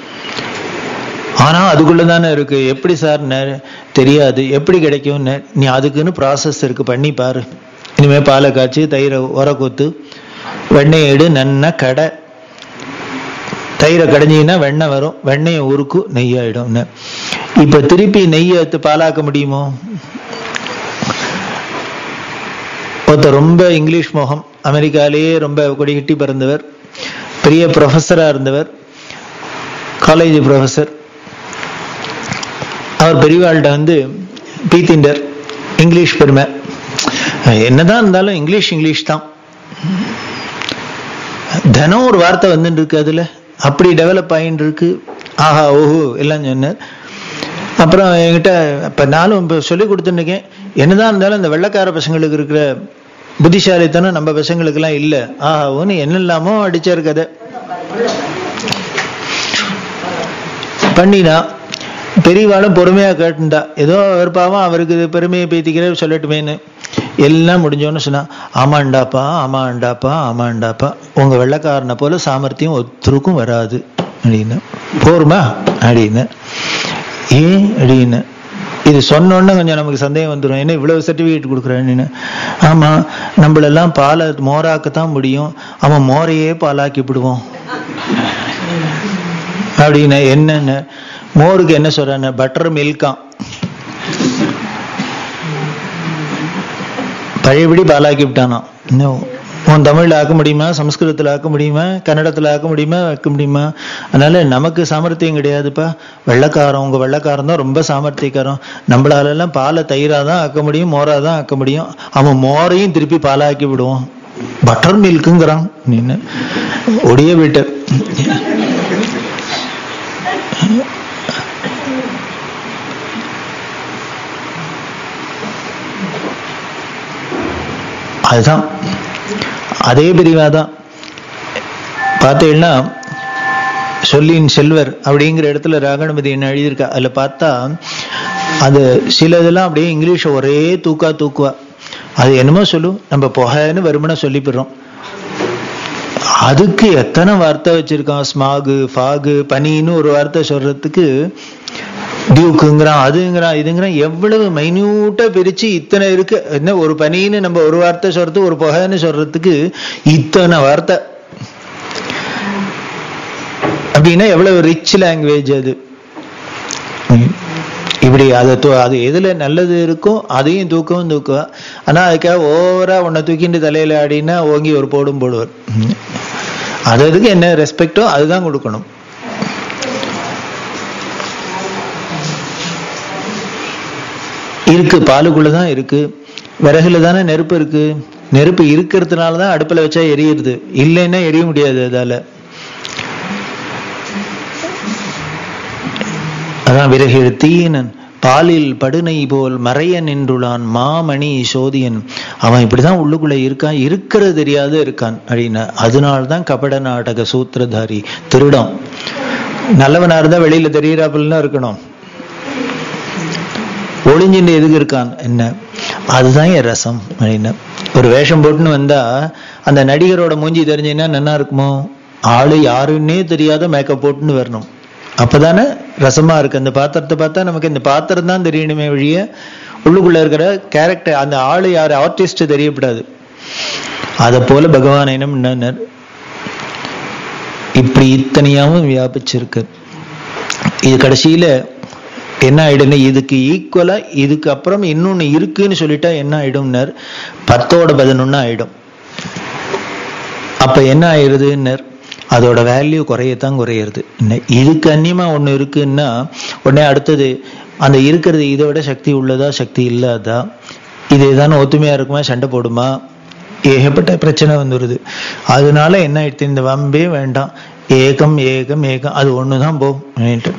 ஆனா அதுக்குள்ளதானே இருக்கு எப்படி சார் தெரியாது எப்படி கிடைக்கும் நீ அதுக்குன்னு ப்ராசஸ் இருக்கு பண்ணி பாரு இனிமே பாலை காய்ச்சி தயிரை உர கொத்து வெண்ணெய் எடு நன்னா கடை தயிரை கடைஞ்சிங்கன்னா வெண்ணெய் வரும் வெண்ணெயை உருக்கு நெய்யாயிடும் இப்ப திருப்பி நெய்யை எடுத்து பாலாக்க முடியுமோ ஒருத்தர் ரொம்ப இங்கிலீஷ் மோகம் அமெரிக்காலேயே ரொம்ப கொடிகட்டி பிறந்தவர் பெரிய ப்ரொஃபஸரா இருந்தவர் காலேஜ் ப்ரொஃபஸர் அவர் பெரியவாள்கிட்ட வந்து பீத்திண்டர் இங்கிலீஷ் பெருமை என்னதான் இருந்தாலும் இங்கிலீஷ் இங்கிலீஷ் தான் தினம் ஒரு வார்த்தை வந்துட்டு இருக்கு அதுல அப்படி டெவலப் ஆகிட்டு இருக்கு ஆஹா ஓஹோ எல்லாம் சொன்னார் அப்புறம் என்கிட்ட இப்ப நானும் இப்போ சொல்லி கொடுத்துருக்கேன் என்னதான் இருந்தாலும் இந்த வெள்ளக்கார பசங்களுக்கு இருக்கிற புத்திசாலித்தனம் நம்ம பசங்களுக்கெல்லாம் இல்லை ஆஹா ஓன்னு என்னெல்லாமோ அடிச்சாரு கதை பண்ணினா பெரியவாளும் பொறுமையா கேட்டுண்டா ஏதோ அவர் பாவம் அவருக்கு இது பெருமையை பேத்திக்கிற சொல்லட்டுமேன்னு எல்லாம் முடிஞ்சோன்னு சொன்னா ஆமாண்டாப்பா ஆமாண்டாப்பா ஆமாண்டாப்பா உங்க வெள்ளக்காரனை போல சாமர்த்தியம் ஒருத்தருக்கும் வராது அப்படின்னு போருமா அப்படின்னு ஏன் அப்படின்னு இது சொன்னோன்னு கொஞ்சம் நமக்கு சந்தேகம் வந்துடும் என்ன இவ்வளவு சர்டிபிகேட் கொடுக்குறேன்னு ஆமா நம்மளெல்லாம் பாலை மோராக்கத்தான் முடியும் அவன் மோரையே பாலாக்கி விடுவோம் அப்படின்னு என்னன்னு மோருக்கு என்ன சொல்றாங்க பட்டர் மில்காம் பழையபடி பாலாக்கி விட்டானாம் இன்னும் உன் தமிழ்ல ஆக்க முடியுமா சமஸ்கிருதத்துல ஆக்க முடியுமா கன்னடத்துல ஆக்க முடியுமா வைக்க முடியுமா அதனால நமக்கு சாமர்த்தியம் கிடையாதுப்பா வெள்ளக்காரன் உங்க வெள்ளக்காரன் தான் ரொம்ப சாமர்த்தியக்காரன் நம்மளால எல்லாம் பாலை தயிரா தான் ஆக்க முடியும் மோரா தான் ஆக்க முடியும் அவன் மோரையும் திருப்பி பாலாக்கி விடுவான் பட்டர் மில்க்குங்கிறான் நின்னு ஒடிய விட்டர் அதுதான் அதே பிரிவாதான் பார்த்தீங்கன்னா சொல்லின் செல்வர் அப்படிங்கிற இடத்துல ராகணபதி என்ன எழுதியிருக்கா அதுல பார்த்தா அது சில இதெல்லாம் அப்படியே இங்கிலீஷ் ஒரே தூக்கா தூக்குவா அது என்னமோ சொல்லும் நம்ம புகைன்னு வெறுமனே சொல்லிப்படுறோம் அதுக்கு எத்தனை வார்த்தை வச்சிருக்கான் ஸ்மாகு ஃபாகு பனின்னு ஒரு வார்த்தை சொல்றதுக்கு டியூக்குங்கிறான் அதுங்கிறான் இதுங்கிறான் எவ்வளவு மைன்யூட்டா பிரிச்சு இத்தனை இருக்கு என்ன ஒரு பனின்னு நம்ம ஒரு வார்த்தை சொல்றது ஒரு புகைன்னு சொல்றதுக்கு இத்தனை வார்த்தை அப்படின்னா எவ்வளவு ரிச் லாங்குவேஜ் அது இப்படி அதை அது எதுல நல்லது இருக்கோ அதையும் தூக்கவும் தூக்குவா ஆனா அதுக்காக ஓவரா உன்னை தூக்கிட்டு தலையில ஆடினா ஓங்கி ஒரு போடும் போடுவார் அது அதுக்கு என்ன ரெஸ்பெக்டோ அதுதான் கொடுக்கணும் இருக்கு பாலுக்குள்ளதான் இருக்கு விறகுல தானே நெருப்பு இருக்கு நெருப்பு இருக்கிறதுனால தான் அடுப்புல வச்சா எரியுது இல்லைன்னா எரிய முடியாது அதால அதான் விறகு தீனன் பாலில் படுனை போல் மறைய நின்றுளான் மாமணி சோதியன் அவன் இப்படிதான் உள்ளுக்குள்ள இருக்கான் இருக்கிறது தெரியாத இருக்கான் அப்படின்னா அதனால்தான் கபட நாடக சூத்திரதாரி திருடம் நல்லவனா இருந்தா வெளியில தெரியறாப்புல இருக்கணும் ஒளிஞ்சின்னு எதுக்கு இருக்கான் என்ன அதுதான் என் ரசம் அப்படின்னு ஒரு வேஷம் போட்டுன்னு வந்தா அந்த நடிகரோட மூஞ்சி தெரிஞ்சுன்னா நல்லா இருக்குமோ ஆளு யாருன்னே தெரியாத மேக்கப் போட்டுன்னு வரணும் அப்பதானே ரசமா இருக்கு அந்த பாத்திரத்தை பார்த்தா நமக்கு இந்த பாத்திரம் தான் தெரியணுமே வழிய உள்ளுக்குள்ள இருக்கிற கேரக்டர் அந்த ஆளு யாரு ஆர்டிஸ்ட் தெரியப்படாது அத போல பகவான் என்ன இப்படி இத்தனையாவும் வியாபிச்சிருக்கு இது கடைசியில என்ன ஆயிடுங்க இதுக்கு ஈக்குவலா இதுக்கு அப்புறம் இன்னொன்னு இருக்குன்னு சொல்லிட்டா என்ன ஆயிடும்னர் பத்தோட பதினொன்னு ஆயிடும் அப்ப என்ன ஆயிடுதுன்னர் அதோட வேல்யூ குறையத்தான் குறையிறது இதுக்கு அந்நியமா ஒண்ணு இருக்குன்னா உடனே அடுத்தது அந்த இருக்கிறது இதை விட சக்தி உள்ளதா சக்தி இல்லாதா இது ஏதான ஒத்துமையா இருக்குமா சண்டை போடுமா ஏகப்பட்ட பிரச்சனை வந்துடுது அதனால என்ன ஆயிடுச்சு இந்த வம்பே வேண்டாம் ஏகம் ஏகம் ஏகம் அது ஒண்ணுதான் போகும் அப்படின்ட்டு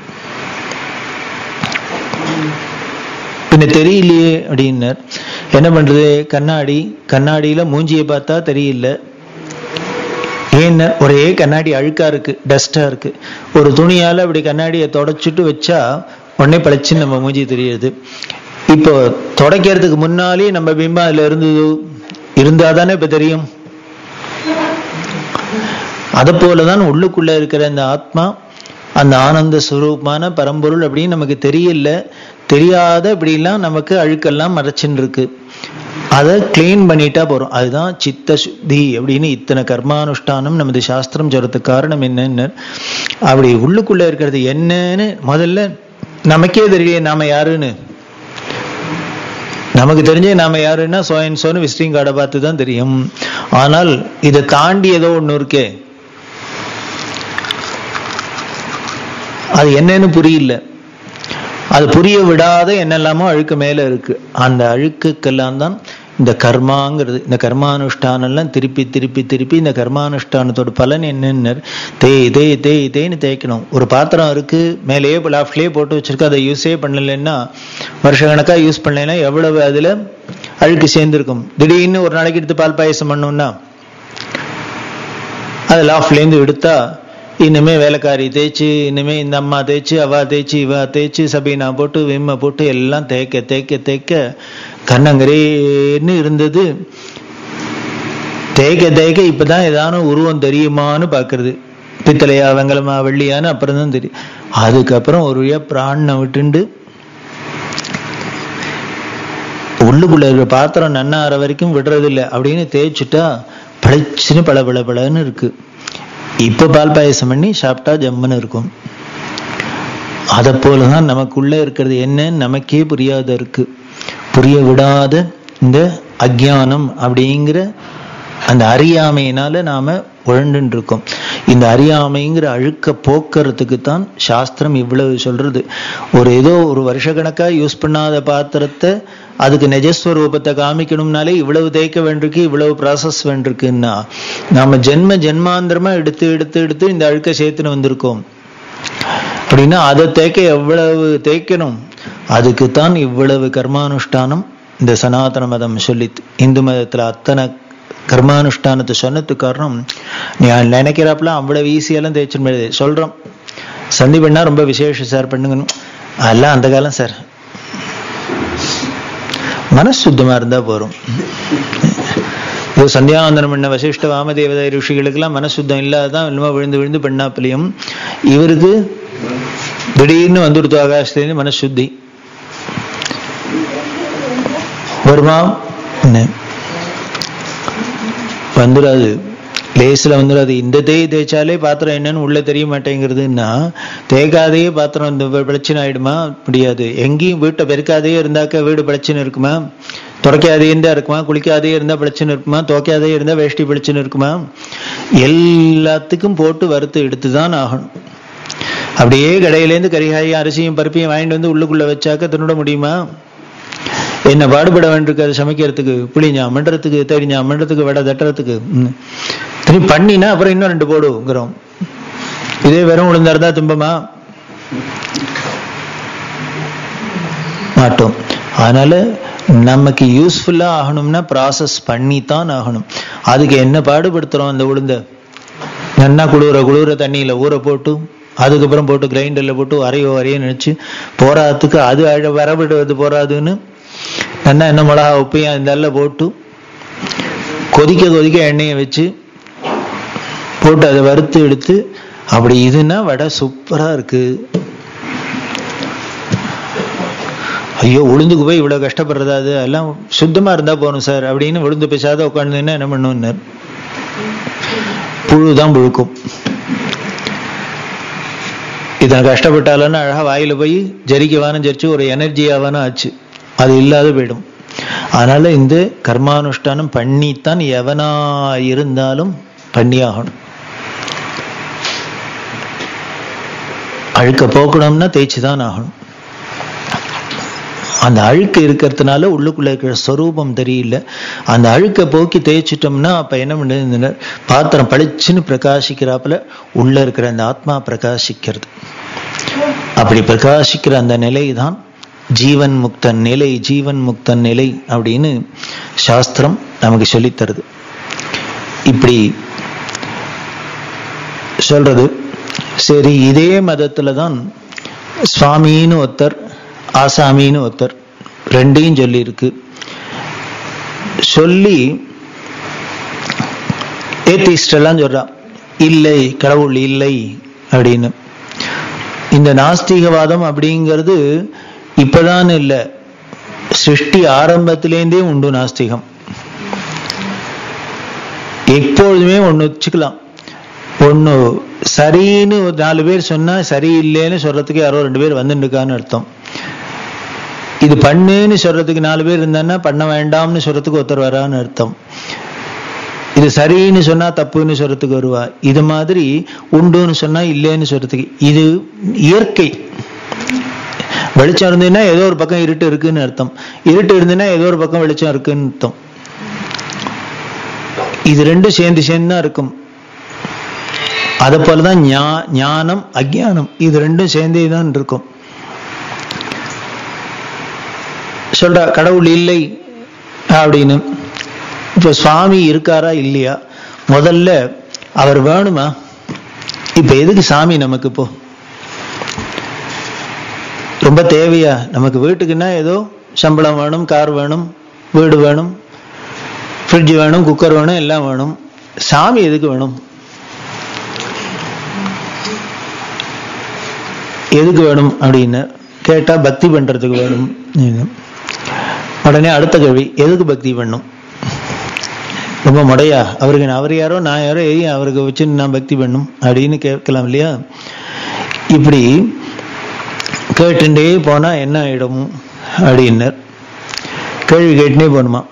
பின்ன தெரியலையே அப்படின்னார் என்ன பண்றது கண்ணாடி கண்ணாடியில மூஞ்சியை பார்த்தா தெரியல ஏன்னா ஒரே கண்ணாடி அழுக்கா இருக்கு டஸ்டா இருக்கு ஒரு துணியால அப்படி கண்ணாடியை தொடச்சிட்டு வச்சா உடனே பளிச்சுன்னு நம்ம மூஞ்சி தெரியுது இப்போ தொடக்கிறதுக்கு முன்னாலே நம்ம பிம்பம் அதுல இருந்தது இருந்தாதானே இப்ப தெரியும் அதை போலதான் உள்ளுக்குள்ள இருக்கிற இந்த ஆத்மா அந்த ஆனந்த சுரூபமான பரம்பொருள் அப்படின்னு நமக்கு தெரியல தெரியாத இப்படிலாம் நமக்கு அழுக்கெல்லாம் மறைச்சுன்னு இருக்கு அதை கிளீன் பண்ணிட்டா போறோம் அதுதான் சித்த சுத்தி அப்படின்னு இத்தனை கர்மானுஷ்டானம் நமது சாஸ்திரம் சொல்றதுக்கு காரணம் என்னன்னு அப்படி உள்ளுக்குள்ள இருக்கிறது என்னன்னு முதல்ல நமக்கே தெரியல நாம யாருன்னு நமக்கு தெரிஞ்சே நாம யாருன்னா சோயன் சோன்னு விசிட்டிங் கார்டை பார்த்து தான் தெரியும் ஆனால் இதை தாண்டி ஏதோ ஒண்ணு இருக்கே அது என்னன்னு புரியல அது புரிய விடாத என்னெல்லாமோ அழுக்கு மேல இருக்கு அந்த அழுக்குக்கெல்லாம் தான் இந்த கர்மாங்கிறது இந்த கர்மானுஷ்டானம்லாம் திருப்பி திருப்பி திருப்பி இந்த கர்மானுஷ்டானத்தோட பலன் என்னன்னு தேய் தேய் தேய் தேய்னு தேய்க்கணும் ஒரு பாத்திரம் இருக்கு மேலேயே லாஃப்ட்லேயே போட்டு வச்சிருக்கு அதை யூஸே பண்ணலைன்னா வருஷ கணக்கா யூஸ் பண்ணலைன்னா எவ்வளவு அதுல அழுக்கு சேர்ந்துருக்கும் திடீர்னு ஒரு நாளைக்கு எடுத்து பால் பாயசம் பண்ணோம்னா அது லாஃப்ட்லேருந்து எடுத்தா இனிமே வேலைக்காரி தேய்ச்சி இனிமே இந்த அம்மா தேய்ச்சி அவ தேய்ச்சி இவ தேய்ச்சி சபீனா போட்டு விம்ம போட்டு எல்லாம் தேய்க்க தேய்க்க தேய்க்க கண்ணங்கரேன்னு இருந்தது தேய்க்க தேய்க்க இப்பதான் ஏதான உருவம் தெரியுமான்னு பாக்குறது பித்தளையா வெங்கலமா வெள்ளியான்னு அப்புறம் தான் தெரியும் அதுக்கப்புறம் ஒரு வழியா பிராணனை விட்டுண்டு உள்ளுக்குள்ள இருக்கிற பாத்திரம் நன்னாற வரைக்கும் விடுறது இல்லை அப்படின்னு தேய்ச்சிட்டா பளிச்சுன்னு பள பள பளன்னு இருக்கு இப்ப பால் பாயசம் பண்ணி சாப்பிட்டா ஜம்முன்னு இருக்கும் அதை போலதான் நமக்குள்ள இருக்கிறது என்னன்னு நமக்கே புரியாத இருக்கு புரிய விடாத இந்த அஜ்ஞானம் அப்படிங்கிற அந்த அறியாமையினால நாம உழண்டுன்னு இருக்கோம் இந்த அறியாமைங்கிற அழுக்க போக்குறதுக்கு தான் சாஸ்திரம் இவ்வளவு சொல்றது ஒரு ஏதோ ஒரு வருஷக்கணக்கா யூஸ் பண்ணாத பாத்திரத்தை அதுக்கு நிஜஸ்வரூபத்தை காமிக்கணும்னாலே இவ்வளவு தேய்க்க வேண்டியிருக்கு இவ்வளவு ப்ராசஸ் வேண்டியிருக்குன்னா நாம ஜென்ம ஜென்மாந்திரமா எடுத்து எடுத்து எடுத்து இந்த அழுக்க சேர்த்துன்னு வந்திருக்கோம் அப்படின்னா அதை தேய்க்க எவ்வளவு தேய்க்கணும் அதுக்கு தான் இவ்வளவு கர்மானுஷ்டானம் இந்த சனாதன மதம் சொல்லி இந்து மதத்துல அத்தனை கர்மானுஷ்டானத்தை சொன்னதுக்கு காரணம் நீ நினைக்கிறாப்புல அவ்வளவு ஈஸியெல்லாம் தேய்ச்சிட முடியாது சொல்றோம் சந்தி பண்ணா ரொம்ப விசேஷம் சார் பண்ணுங்க அதெல்லாம் அந்த காலம் சார் மனசு சுத்தமா இருந்தா போறோம் இது சந்தியாவந்தனம் பண்ண வசிஷ்ட வாமதேவதை ரிஷிகளுக்கெல்லாம் மனசுத்தம் இல்லாதான் இன்னுமா விழுந்து விழுந்து பண்ணாப்பிலையும் இவருக்கு திடீர்னு வந்துடுத்து ஆகாசத்துலேருந்து மனசுத்தி வருமா வந்துடாது லேசில் வந்துடாது இந்த தேய் தேய்ச்சாலே பாத்திரம் என்னன்னு உள்ள தெரிய மாட்டேங்கிறதுன்னா தேய்க்காதே பாத்திரம் இந்த பிரச்சனை ஆயிடுமா முடியாது எங்கேயும் வீட்டை பெருக்காதே இருந்தாக்க வீடு பிரச்சனை இருக்குமா துடைக்காதே இருந்தா இருக்குமா குளிக்காதே இருந்தா பிரச்சனை இருக்குமா துவைக்காதே இருந்தா வேஷ்டி பிரச்சனை இருக்குமா எல்லாத்துக்கும் போட்டு வறுத்து எடுத்து தான் ஆகணும் அப்படியே கடையிலேருந்து கரிகாயும் அரிசியும் பருப்பையும் வாங்கிட்டு வந்து உள்ளுக்குள்ள வச்சாக்க தின்னுட முடியுமா என்ன பாடுபட வேண்டியிருக்கு அதை சமைக்கிறதுக்கு புளிஞ்சா மண்டறதுக்கு தெரிஞ்சா மண்டறதுக்கு வடை தட்டுறதுக்கு திரும்பி பண்ணினா அப்புறம் இன்னும் ரெண்டு போடுங்கிறோம் இதே வெறும் உளுந்தா இருந்தா துன்பமா மாட்டோம் அதனால நமக்கு யூஸ்ஃபுல்லா ஆகணும்னா ப்ராசஸ் பண்ணி தான் ஆகணும் அதுக்கு என்ன பாடுபடுத்துறோம் அந்த உளுந்த நல்லா குளிர குளிர தண்ணியில ஊற போட்டு அதுக்கப்புறம் போட்டு கிரைண்டர்ல போட்டு அரையோ அரையோ நினைச்சு போராதுக்கு அது அழ வரவிடுவது போராதுன்னு நல்லா என்ன மிளகா உப்பையும் இந்த போட்டு கொதிக்க கொதிக்க எண்ணெயை வச்சு போட்டு அதை வறுத்து எடுத்து அப்படி இதுன்னா வடை சூப்பரா இருக்கு ஐயோ உளுந்துக்கு போய் இவ்வளவு கஷ்டப்படுறதா அது எல்லாம் சுத்தமா இருந்தா போகணும் சார் அப்படின்னு உளுந்து பேசாத உட்காந்துன்னா என்ன பண்ணுன்னார் புழு தான் புழுக்கும் இத்தனை கஷ்டப்பட்டாலும் அழகா வாயில போய் ஜரிக்கவானும் ஜரிச்சு ஒரு எனர்ஜியாவானும் ஆச்சு அது இல்லாத போயிடும் அதனால இந்த கர்மானுஷ்டானம் பண்ணித்தான் எவனா இருந்தாலும் பண்ணியாகணும் அழுக்க போக்கணும்னா தேய்ச்சி தான் ஆகணும் அந்த அழுக்கு இருக்கிறதுனால உள்ளுக்குள்ள இருக்கிற ஸ்வரூபம் தெரியல அந்த அழுக்க போக்கி தேய்ச்சிட்டோம்னா அப்ப என்ன பண்ணுது பாத்திரம் பளிச்சுன்னு பிரகாசிக்கிறாப்புல உள்ள இருக்கிற அந்த ஆத்மா பிரகாசிக்கிறது அப்படி பிரகாசிக்கிற அந்த நிலை தான் ஜீவன் முக்தன் நிலை ஜீவன் முக்தன் நிலை அப்படின்னு சாஸ்திரம் நமக்கு சொல்லித் தருது இப்படி சொல்றது சரி இதே மதத்துல தான் சுவாமின்னு ஒருத்தர் ஆசாமின்னு ஒருத்தர் ரெண்டையும் சொல்லி இருக்கு சொல்லி ஏத்திஸ்ட் எல்லாம் சொல்றான் இல்லை கடவுள் இல்லை அப்படின்னு இந்த நாஸ்திகவாதம் அப்படிங்கிறது இப்பதான் இல்ல சிருஷ்டி ஆரம்பத்திலேருந்தே உண்டு நாஸ்திகம் எப்பொழுதுமே ஒண்ணு வச்சுக்கலாம் ஒண்ணு சரின்னு ஒரு நாலு பேர் சொன்னா சரியில்லைன்னு சொல்றதுக்கு யாரோ ரெண்டு பேர் வந்துட்டு இருக்கான்னு அர்த்தம் இது பண்ணுன்னு சொல்றதுக்கு நாலு பேர் இருந்தான்னா பண்ண வேண்டாம்னு சொல்றதுக்கு ஒருத்தர் வரான்னு அர்த்தம் இது சரின்னு சொன்னா தப்புன்னு சொல்றதுக்கு வருவா இது மாதிரி உண்டுன்னு சொன்னா இல்லைன்னு சொல்றதுக்கு இது இயற்கை வெளிச்சம் இருந்ததுன்னா ஏதோ ஒரு பக்கம் இருட்டு இருக்குன்னு அர்த்தம் இருட்டு இருந்ததுன்னா ஏதோ ஒரு பக்கம் வெளிச்சம் இருக்குன்னு அர்த்தம் இது ரெண்டும் சேர்ந்து சேர்ந்து தான் இருக்கும் அதை போலதான் ஞா ஞானம் அஜ்ஞானம் இது ரெண்டும் சேர்ந்தே தான் இருக்கும் சொல்ற கடவுள் இல்லை அப்படின்னு இப்ப சுவாமி இருக்காரா இல்லையா முதல்ல அவர் வேணுமா இப்ப எதுக்கு சாமி நமக்கு இப்போ ரொம்ப தேவையா நமக்கு வீட்டுக்குன்னா ஏதோ சம்பளம் வேணும் கார் வேணும் வீடு வேணும் ஃப்ரிட்ஜ் வேணும் குக்கர் வேணும் எல்லாம் வேணும் சாமி எதுக்கு வேணும் எதுக்கு வேணும் அப்படின்னு கேட்டா பக்தி பண்றதுக்கு வேணும் உடனே அடுத்த கேள்வி எதுக்கு பக்தி பண்ணும் ரொம்ப முடையா அவருக்கு நான் அவர் யாரோ நான் யாரோ ஏய் அவருக்கு வச்சு நான் பக்தி பண்ணும் அப்படின்னு கேட்கலாம் இல்லையா இப்படி கேட்டுட்டே போனா என்ன ஆயிடும் அப்படின்னர் கேள்வி கேட்டுனே போகணுமா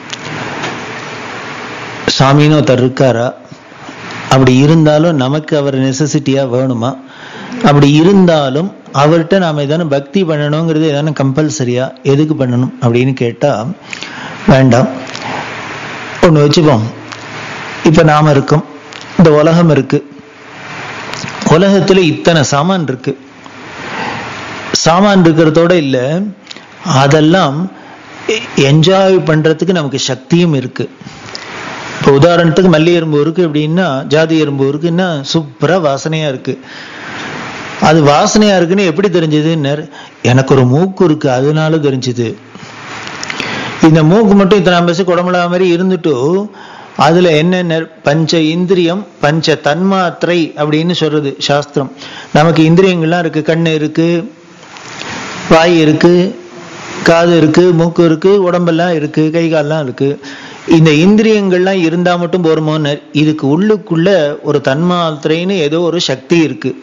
சாமின்னு ஒருத்தர் இருக்காரா அப்படி இருந்தாலும் நமக்கு அவர் நெசசிட்டியா வேணுமா அப்படி இருந்தாலும் அவர்கிட்ட நாம ஏதான பக்தி பண்ணணுங்கிறது ஏதான கம்பல்சரியா எதுக்கு பண்ணணும் அப்படின்னு கேட்டா வேண்டாம் ஒண்ணு வச்சுப்போம் இப்ப நாம இருக்கோம் இந்த உலகம் இருக்கு உலகத்துல இத்தனை சாமான் இருக்கு சாமான் இருக்கிறதோட இல்ல அதெல்லாம் என்ஜாய் பண்றதுக்கு நமக்கு சக்தியும் இருக்கு இப்போ உதாரணத்துக்கு மல்லி எறும்பு இருக்கு அப்படின்னா ஜாதி எறும்பு இருக்குன்னா சூப்பரா வாசனையா இருக்கு அது வாசனையா இருக்குன்னு எப்படி தெரிஞ்சதுன்னு எனக்கு ஒரு மூக்கு இருக்கு அதனால தெரிஞ்சது இந்த மூக்கு மட்டும் இத்தனை பஸ் குடம்புலா மாதிரி இருந்துட்டு அதுல என்னென்ன பஞ்ச இந்திரியம் பஞ்ச தன்மாத்திரை அப்படின்னு சொல்றது சாஸ்திரம் நமக்கு இந்திரியங்கள்லாம் இருக்கு கண்ணு இருக்கு வாய் இருக்கு காது இருக்கு மூக்கு இருக்கு உடம்பெல்லாம் இருக்கு கை கால்லாம் இருக்கு இந்த இந்திரியங்கள்லாம் இருந்தா மட்டும் போருமோன்னு இதுக்கு உள்ளுக்குள்ள ஒரு தன்மாத்திரைன்னு ஏதோ ஒரு சக்தி இருக்கு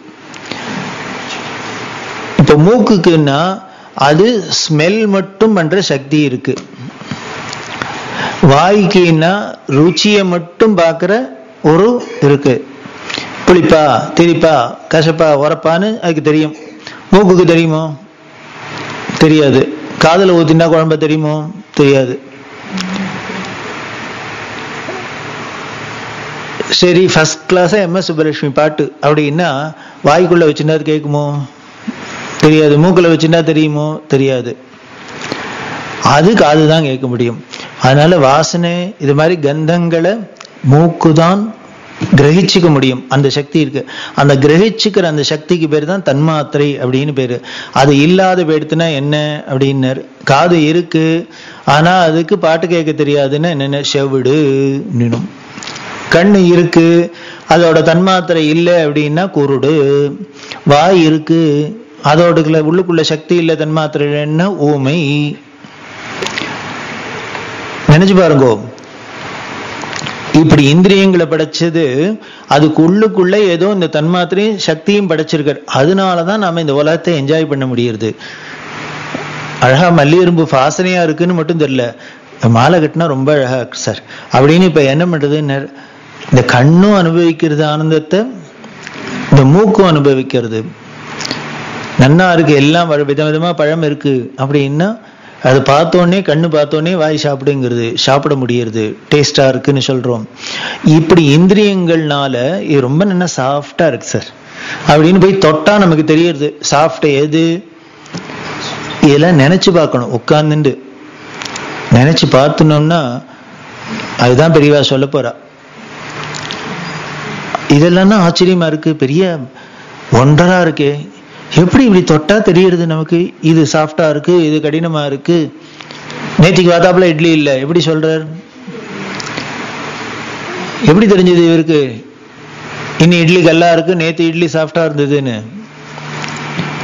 இப்ப மூக்குக்குன்னா அது ஸ்மெல் மட்டும் பண்ற சக்தி இருக்கு வாய்க்குன்னா ருச்சியை மட்டும் பார்க்கிற ஒரு இருக்கு புளிப்பா திரிப்பா கசப்பா உரப்பான்னு அதுக்கு தெரியும் மூக்குக்கு தெரியுமோ தெரியாது காதல ஊத்தினா குழம்ப தெரியுமோ தெரியாது சரி ஃபர்ஸ்ட் கிளாஸா எம் எஸ் சுப்பலட்சுமி பாட்டு அப்படின்னா வாய்க்குள்ள வச்சுருந்தா அது கேட்குமோ தெரியாது மூக்குல வச்சுருந்தா தெரியுமோ தெரியாது அது காது தான் கேட்க முடியும் அதனால வாசனை இது மாதிரி கந்தங்களை மூக்கு தான் கிரகிச்சுக்க முடியும் அந்த சக்தி இருக்கு அந்த கிரகிச்சுக்கிற அந்த சக்திக்கு பேர் தான் தன்மாத்திரை அப்படின்னு பேரு அது இல்லாத போயிடுத்துனா என்ன அப்படின்னாரு காது இருக்கு ஆனா அதுக்கு பாட்டு கேட்க தெரியாதுன்னு என்னென்ன செவிடு அப்படின்னும் கண்ணு இருக்கு அதோட தன்மாத்திரை இல்லை அப்படின்னா குருடு வாய் இருக்கு அதோட உள்ளுக்குள்ள சக்தி இல்லை தன்மாத்திரை என்ன ஊமை நினைச்சு பாருங்கோ இப்படி இந்திரியங்களை படைச்சது அதுக்கு உள்ளுக்குள்ள ஏதோ இந்த தன்மாத்திரையும் சக்தியும் படைச்சிருக்காரு அதனாலதான் நாம இந்த உலகத்தை என்ஜாய் பண்ண முடியுது அழகா மல்லியரும்பு வாசனையா இருக்குன்னு மட்டும் தெரியல மாலை கட்டினா ரொம்ப அழகா இருக்கு சார் அப்படின்னு இப்ப என்ன பண்றதுன்னு இந்த கண்ணும் அனுபவிக்கிறது ஆனந்தத்தை இந்த மூக்கும் அனுபவிக்கிறது நன்னா இருக்கு எல்லாம் விதவிதமா பழம் இருக்கு அப்படின்னா அது பார்த்தோன்னே கண்ணு பார்த்தோன்னே வாய் சாப்பிடுங்கிறது சாப்பிட முடியறது டேஸ்டா இருக்குன்னு சொல்றோம் இப்படி இந்திரியங்கள்னால இது ரொம்ப நல்லா சாஃப்டா இருக்கு சார் அப்படின்னு போய் தொட்டா நமக்கு தெரியறது சாஃப்ட் எது இதெல்லாம் நினைச்சு பார்க்கணும் உட்கார்ந்துட்டு நினைச்சு பார்த்தோம்னா அதுதான் பெரியவா சொல்ல போறா இதெல்லாம் தான் ஆச்சரியமா இருக்கு பெரிய ஒன்றரா இருக்கே எப்படி இப்படி தொட்டா தெரியறது நமக்கு இது சாஃப்டா இருக்கு இது கடினமா இருக்கு நேத்திக்கு வாத்தாப்புல இட்லி இல்ல எப்படி சொல்றார் எப்படி தெரிஞ்சது இவருக்கு இன்னும் இட்லி கல்லா இருக்கு நேத்து இட்லி சாஃப்டா இருந்ததுன்னு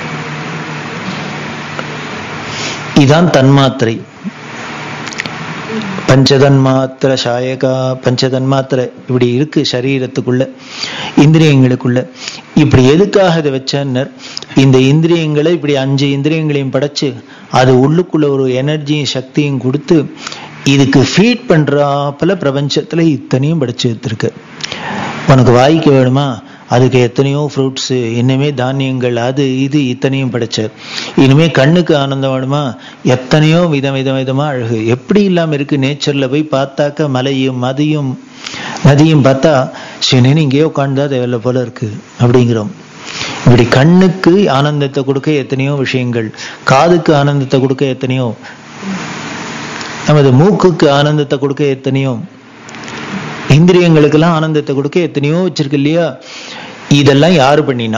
இதான் தன்மாத்திரை பஞ்சதன்மாத்திர சாயகா பஞ்சதன்மாத்திர இப்படி இருக்கு சரீரத்துக்குள்ள இந்திரியங்களுக்குள்ள இப்படி எதுக்காக இதை வச்சன்னர் இந்த இந்திரியங்களை இப்படி அஞ்சு இந்திரியங்களையும் படைச்சு அது உள்ளுக்குள்ள ஒரு எனர்ஜியும் சக்தியும் கொடுத்து இதுக்கு ஃபீட் பண்றாப்புல பிரபஞ்சத்துல இத்தனையும் படைச்சு வச்சிருக்கு உனக்கு வாய்க்கு வேணுமா அதுக்கு எத்தனையோ ஃப்ரூட்ஸ் இன்னுமே தானியங்கள் அது இது இத்தனையும் படைச்சார் இனிமே கண்ணுக்கு ஆனந்தம் வேணுமா எத்தனையோ விதம் விதம் விதமா அழகு எப்படி இல்லாம இருக்கு நேச்சர்ல போய் பார்த்தாக்க மலையும் மதியும் நதியும் பார்த்தா சிவனேன்னு இங்கேயோ உட்காந்துதான் தேவையில்ல போல இருக்கு அப்படிங்கிறோம் இப்படி கண்ணுக்கு ஆனந்தத்தை கொடுக்க எத்தனையோ விஷயங்கள் காதுக்கு ஆனந்தத்தை கொடுக்க எத்தனையோ நமது மூக்குக்கு ஆனந்தத்தை கொடுக்க எத்தனையோ இந்திரியங்களுக்கெல்லாம் ஆனந்தத்தை கொடுக்க எத்தனையோ வச்சிருக்கு இல்லையா இதெல்லாம் யாரு பண்ணினா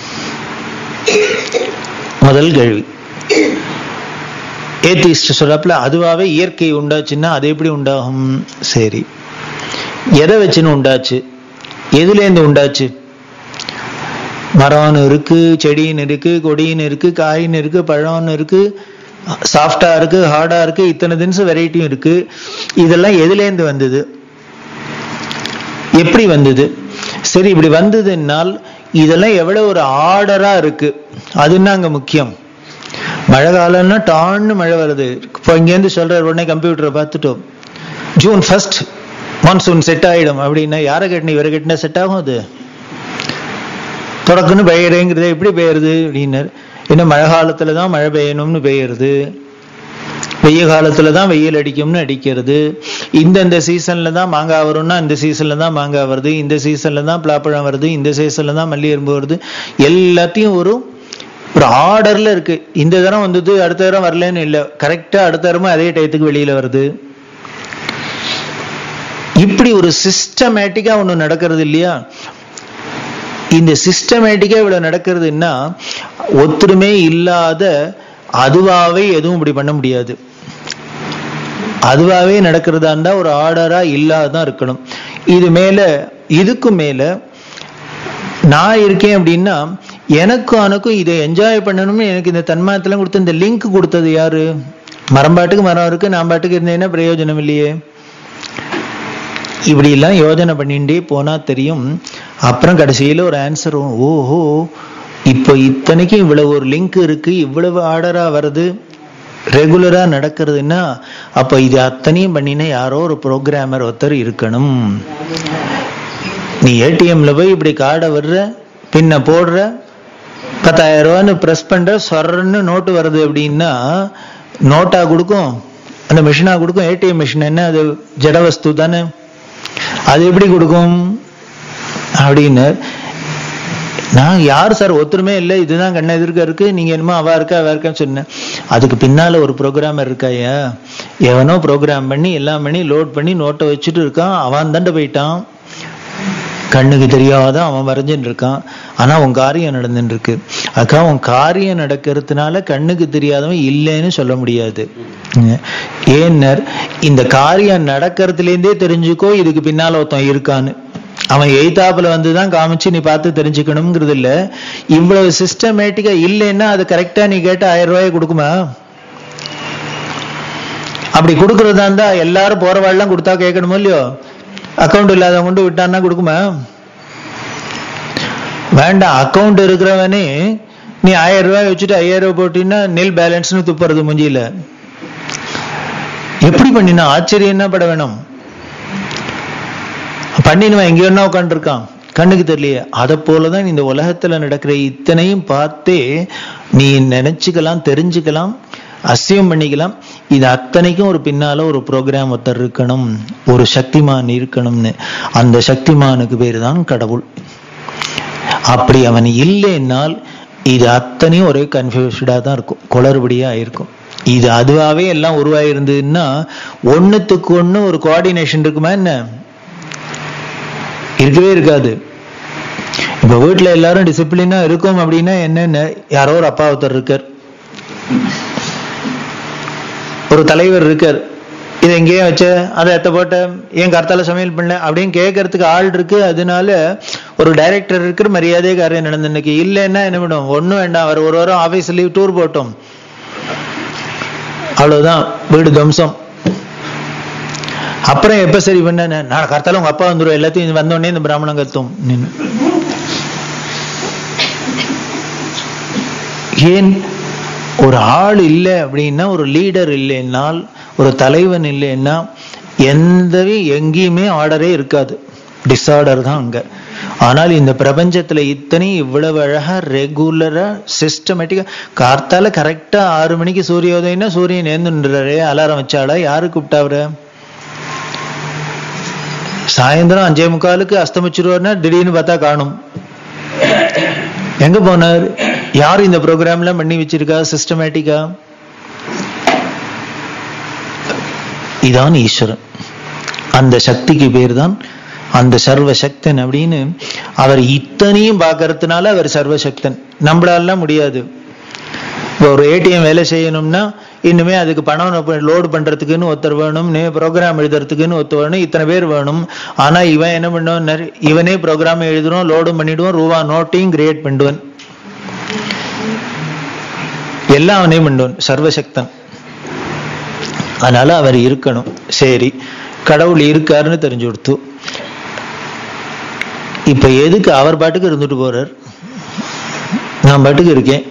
முதல் கேள்வி ஏத்திஸ்ட் சொல்றப்பல அதுவாவே இயற்கை உண்டாச்சுன்னா அது எப்படி உண்டாகும் சரி எதை வச்சுன்னு உண்டாச்சு எதுலேருந்து உண்டாச்சு மரம்னு இருக்கு செடின்னு இருக்கு கொடின்னு இருக்கு காயின்னு இருக்கு பழம்னு இருக்கு சாஃப்டா இருக்கு ஹார்டா இருக்கு இத்தனை தினசு வெரைட்டியும் இருக்கு இதெல்லாம் எதுலேருந்து வந்தது எப்படி வந்தது சரி இப்படி வந்ததுன்னால் இதெல்லாம் எவ்வளவு ஒரு ஆர்டரா இருக்கு அதுன்னா அங்க முக்கியம் மழை காலம்னா டான்னு மழை வருது இப்போ இங்கேருந்து சொல்ற உடனே கம்ப்யூட்டரை பார்த்துட்டோம் ஜூன் ஃபர்ஸ்ட் மான்சூன் செட் ஆயிடும் அப்படின்னா யாரை கட்டின இவரை கட்டினா செட் ஆகும் அது தொடக்குன்னு பெய்யறேங்கிறது எப்படி பெய்யுறது அப்படின்னாரு என்ன மழை காலத்துல தான் மழை பெய்யணும்னு பெய்யுறது வெய்ய காலத்துல தான் வெயில் அடிக்கும்னு அடிக்கிறது இந்தந்த சீசன்ல தான் மாங்காய் வரும்னா இந்த சீசன்ல தான் மாங்காய் வருது இந்த சீசன்ல தான் பலாப்பழம் வருது இந்த சீசன்ல தான் மல்லி எறும்பு வருது எல்லாத்தையும் ஒரு ஒரு ஆர்டர்ல இருக்கு இந்த தரம் வந்தது அடுத்த தரம் வரலன்னு இல்லை கரெக்டா அடுத்த தரமும் அதே டயத்துக்கு வெளியில வருது இப்படி ஒரு சிஸ்டமேட்டிக்கா ஒண்ணு நடக்கிறது இல்லையா இந்த சிஸ்டமேட்டிக்கா இவ்வளவு நடக்கிறதுன்னா ஒத்துருமே இல்லாத அதுவாவே எதுவும் இப்படி பண்ண முடியாது அதுவாவே நடக்கிறதா இருந்தா ஒரு ஆர்டரா இல்லாதான் இருக்கணும் இது மேல இதுக்கு மேல நான் இருக்கேன் அப்படின்னா எனக்கும் அனுக்கும் இதை என்ஜாய் பண்ணணும்னு எனக்கு இந்த தன்மாத்திரம் கொடுத்த இந்த லிங்க் கொடுத்தது யாரு மரம் பாட்டுக்கு மரம் இருக்கு நான் பாட்டுக்கு இருந்தேன்னா பிரயோஜனம் இல்லையே இப்படி எல்லாம் யோஜனை பண்ணிட்டே போனா தெரியும் அப்புறம் கடைசியில ஒரு ஆன்சர் ஓஹோ இப்போ இத்தனைக்கும் இவ்வளவு ஒரு லிங்க் இருக்கு இவ்வளவு ஆர்டரா வருது ரெகுலரா நடக்கிறதுன்னா அப்ப இது அத்தனையும் பண்ணினா யாரோ ஒரு ப்ரோக்ராமர் ஒருத்தர் இருக்கணும் நீ ஏடிஎம்ல போய் இப்படி கார்டை வர்ற பின்ன போடுற பத்தாயிரம் ரூபான்னு ப்ரெஸ் பண்ற சொரன்னு நோட்டு வருது அப்படின்னா நோட்டா கொடுக்கும் அந்த மிஷினா கொடுக்கும் ஏடிஎம் மிஷின் என்ன அது ஜடவஸ்து தானே அது எப்படி கொடுக்கும் அப்படின்னு நான் யார் சார் ஒத்துருமே இல்லை இதுதான் கண்ண எதிர்க்க இருக்கு நீங்க என்னமோ அவ இருக்கா அவ இருக்கான்னு சொன்னேன் அதுக்கு பின்னால ஒரு ப்ரோக்ராமர் இருக்காயா எவனோ ப்ரோக்ராம் பண்ணி எல்லாம் பண்ணி லோட் பண்ணி நோட்டை வச்சுட்டு இருக்கான் அவன் தண்டை போயிட்டான் கண்ணுக்கு தெரியாத அவன் வரைஞ்சுட்டு இருக்கான் ஆனா உன் காரியம் நடந்துட்டு இருக்கு அக்கா உன் காரியம் நடக்கிறதுனால கண்ணுக்கு தெரியாதவன் இல்லைன்னு சொல்ல முடியாது ஏன்னர் இந்த காரியம் நடக்கிறதுலேருந்தே தெரிஞ்சுக்கோ இதுக்கு பின்னால ஒருத்தன் இருக்கான்னு அவன் எய்தாப்புல வந்துதான் காமிச்சு நீ பார்த்து தெரிஞ்சுக்கணுங்கிறது இல்ல இவ்வளவு சிஸ்டமேட்டிக்கா இல்லைன்னா அது கரெக்டா நீ கேட்ட ஆயிரம் ரூபாய் கொடுக்குமா அப்படி கொடுக்கறதா இருந்தா எல்லாரும் போற வாழ்லாம் கொடுத்தா கேட்கணுமோ இல்லையோ அக்கௌண்ட் இல்லாதவங்க கொண்டு விட்டான்னா கொடுக்குமா வேண்டாம் அக்கௌண்ட் இருக்கிறவனே நீ ஆயிரம் ரூபாய் வச்சுட்டு ஐயாயிரம் ரூபாய் போட்டீங்கன்னா நெல் பேலன்ஸ்னு துப்புறது முஞ்சியில எப்படி பண்ணினா ஆச்சரியம் என்ன பட வேணும் பண்ணினுவன் எங்கேயோ உட்காந்துருக்கான் கண்ணுக்கு தெரியலையே அதை போலதான் இந்த உலகத்துல நடக்கிற இத்தனையும் பார்த்தே நீ நினைச்சுக்கலாம் தெரிஞ்சுக்கலாம் அசியம் பண்ணிக்கலாம் இது அத்தனைக்கும் ஒரு பின்னால ஒரு ப்ரோக்ராம் ஒருத்தர் இருக்கணும் ஒரு சக்திமான் இருக்கணும்னு அந்த சக்திமானுக்கு பேரு தான் கடவுள் அப்படி அவன் இல்லைன்னால் இது அத்தனையும் ஒரே கன்ஃபியூஸ்டா தான் இருக்கும் குளறுபடியா இருக்கும் இது அதுவாவே எல்லாம் உருவாயிருந்ததுன்னா ஒண்ணுத்துக்கு ஒண்ணு ஒரு கோஆர்டினேஷன் இருக்குமா என்ன இருக்கவே இருக்காது இப்ப வீட்டுல எல்லாரும் டிசிப்ளினா இருக்கும் அப்படின்னா என்னென்ன யாரோ ஒரு அப்பா ஒருத்தர் இருக்கார் ஒரு தலைவர் இருக்கார் இதை எங்கேயே வச்ச அதை எத்த போட்ட ஏன் கர்த்தால சமையல் பண்ணல அப்படின்னு கேட்கறதுக்கு ஆள் இருக்கு அதனால ஒரு டைரக்டர் இருக்கிற மரியாதை காரியம் நடந்து இன்னைக்கு இல்லைன்னா என்ன பண்ணும் ஒண்ணும் வேண்டாம் அவர் ஒரு வாரம் ஆபீஸ் லீவ் டூர் போட்டோம் அவ்வளவுதான் வீடு தம்சம் அப்புறம் எப்ப சரி பண்ண நான் கர்த்தால உங்க அப்பா வந்துடும் எல்லாத்தையும் வந்தோடனே இந்த பிராமணம் கத்தும் நின்னு. ஏன் ஒரு ஆள் இல்லை அப்படின்னா ஒரு லீடர் இல்லைன்னால் ஒரு தலைவன் இல்லைன்னா எந்த எங்கேயுமே ஆர்டரே இருக்காது டிஸார்டர் தான் அங்க ஆனால் இந்த பிரபஞ்சத்துல இத்தனை இவ்வளவு அழகா ரெகுலரா சிஸ்டமேட்டிக்கா கார்த்தால கரெக்டா ஆறு மணிக்கு சூரியோதயம்னா சூரியன் ஏந்துன்றாரு அலாரம் வச்சாடா யாரு கூப்பிட்டா அவரை சாயந்தரம் அஞ்சே முக்காலுக்கு அஸ்தமிச்சிருவார்னா திடீர்னு பார்த்தா காணும் எங்க போனார் யார் இந்த ப்ரோக்ராம்லாம் பண்ணி வச்சிருக்கா சிஸ்டமேட்டிக்கா இதான் ஈஸ்வரன் அந்த சக்திக்கு பேர் தான் அந்த சர்வசக்தன் அப்படின்னு அவர் இத்தனையும் பார்க்கறதுனால அவர் சர்வசக்தன் நம்மளால முடியாது இப்போ ஒரு ஏடிஎம் வேலை செய்யணும்னா இன்னுமே அதுக்கு பணம் லோடு பண்றதுக்குன்னு ஒருத்தர் வேணும் ப்ரோக்ராம் எழுதுறதுக்குன்னு ஒருத்தர் வேணும் இத்தனை பேர் வேணும் ஆனா இவன் என்ன பண்ணுவான் இவனே ப்ரோக்ராம் எழுதுறோம் லோடும் பண்ணிடுவோம் ரூபா நோட்டையும் கிரியேட் பண்ணுவான் எல்லாம் அவனே பண்ணுவான் சர்வசக்தன் அதனால அவர் இருக்கணும் சரி கடவுள் இருக்காருன்னு தெரிஞ்சு கொடுத்து இப்ப எதுக்கு அவர் பாட்டுக்கு இருந்துட்டு போறார் நான் பாட்டுக்கு இருக்கேன்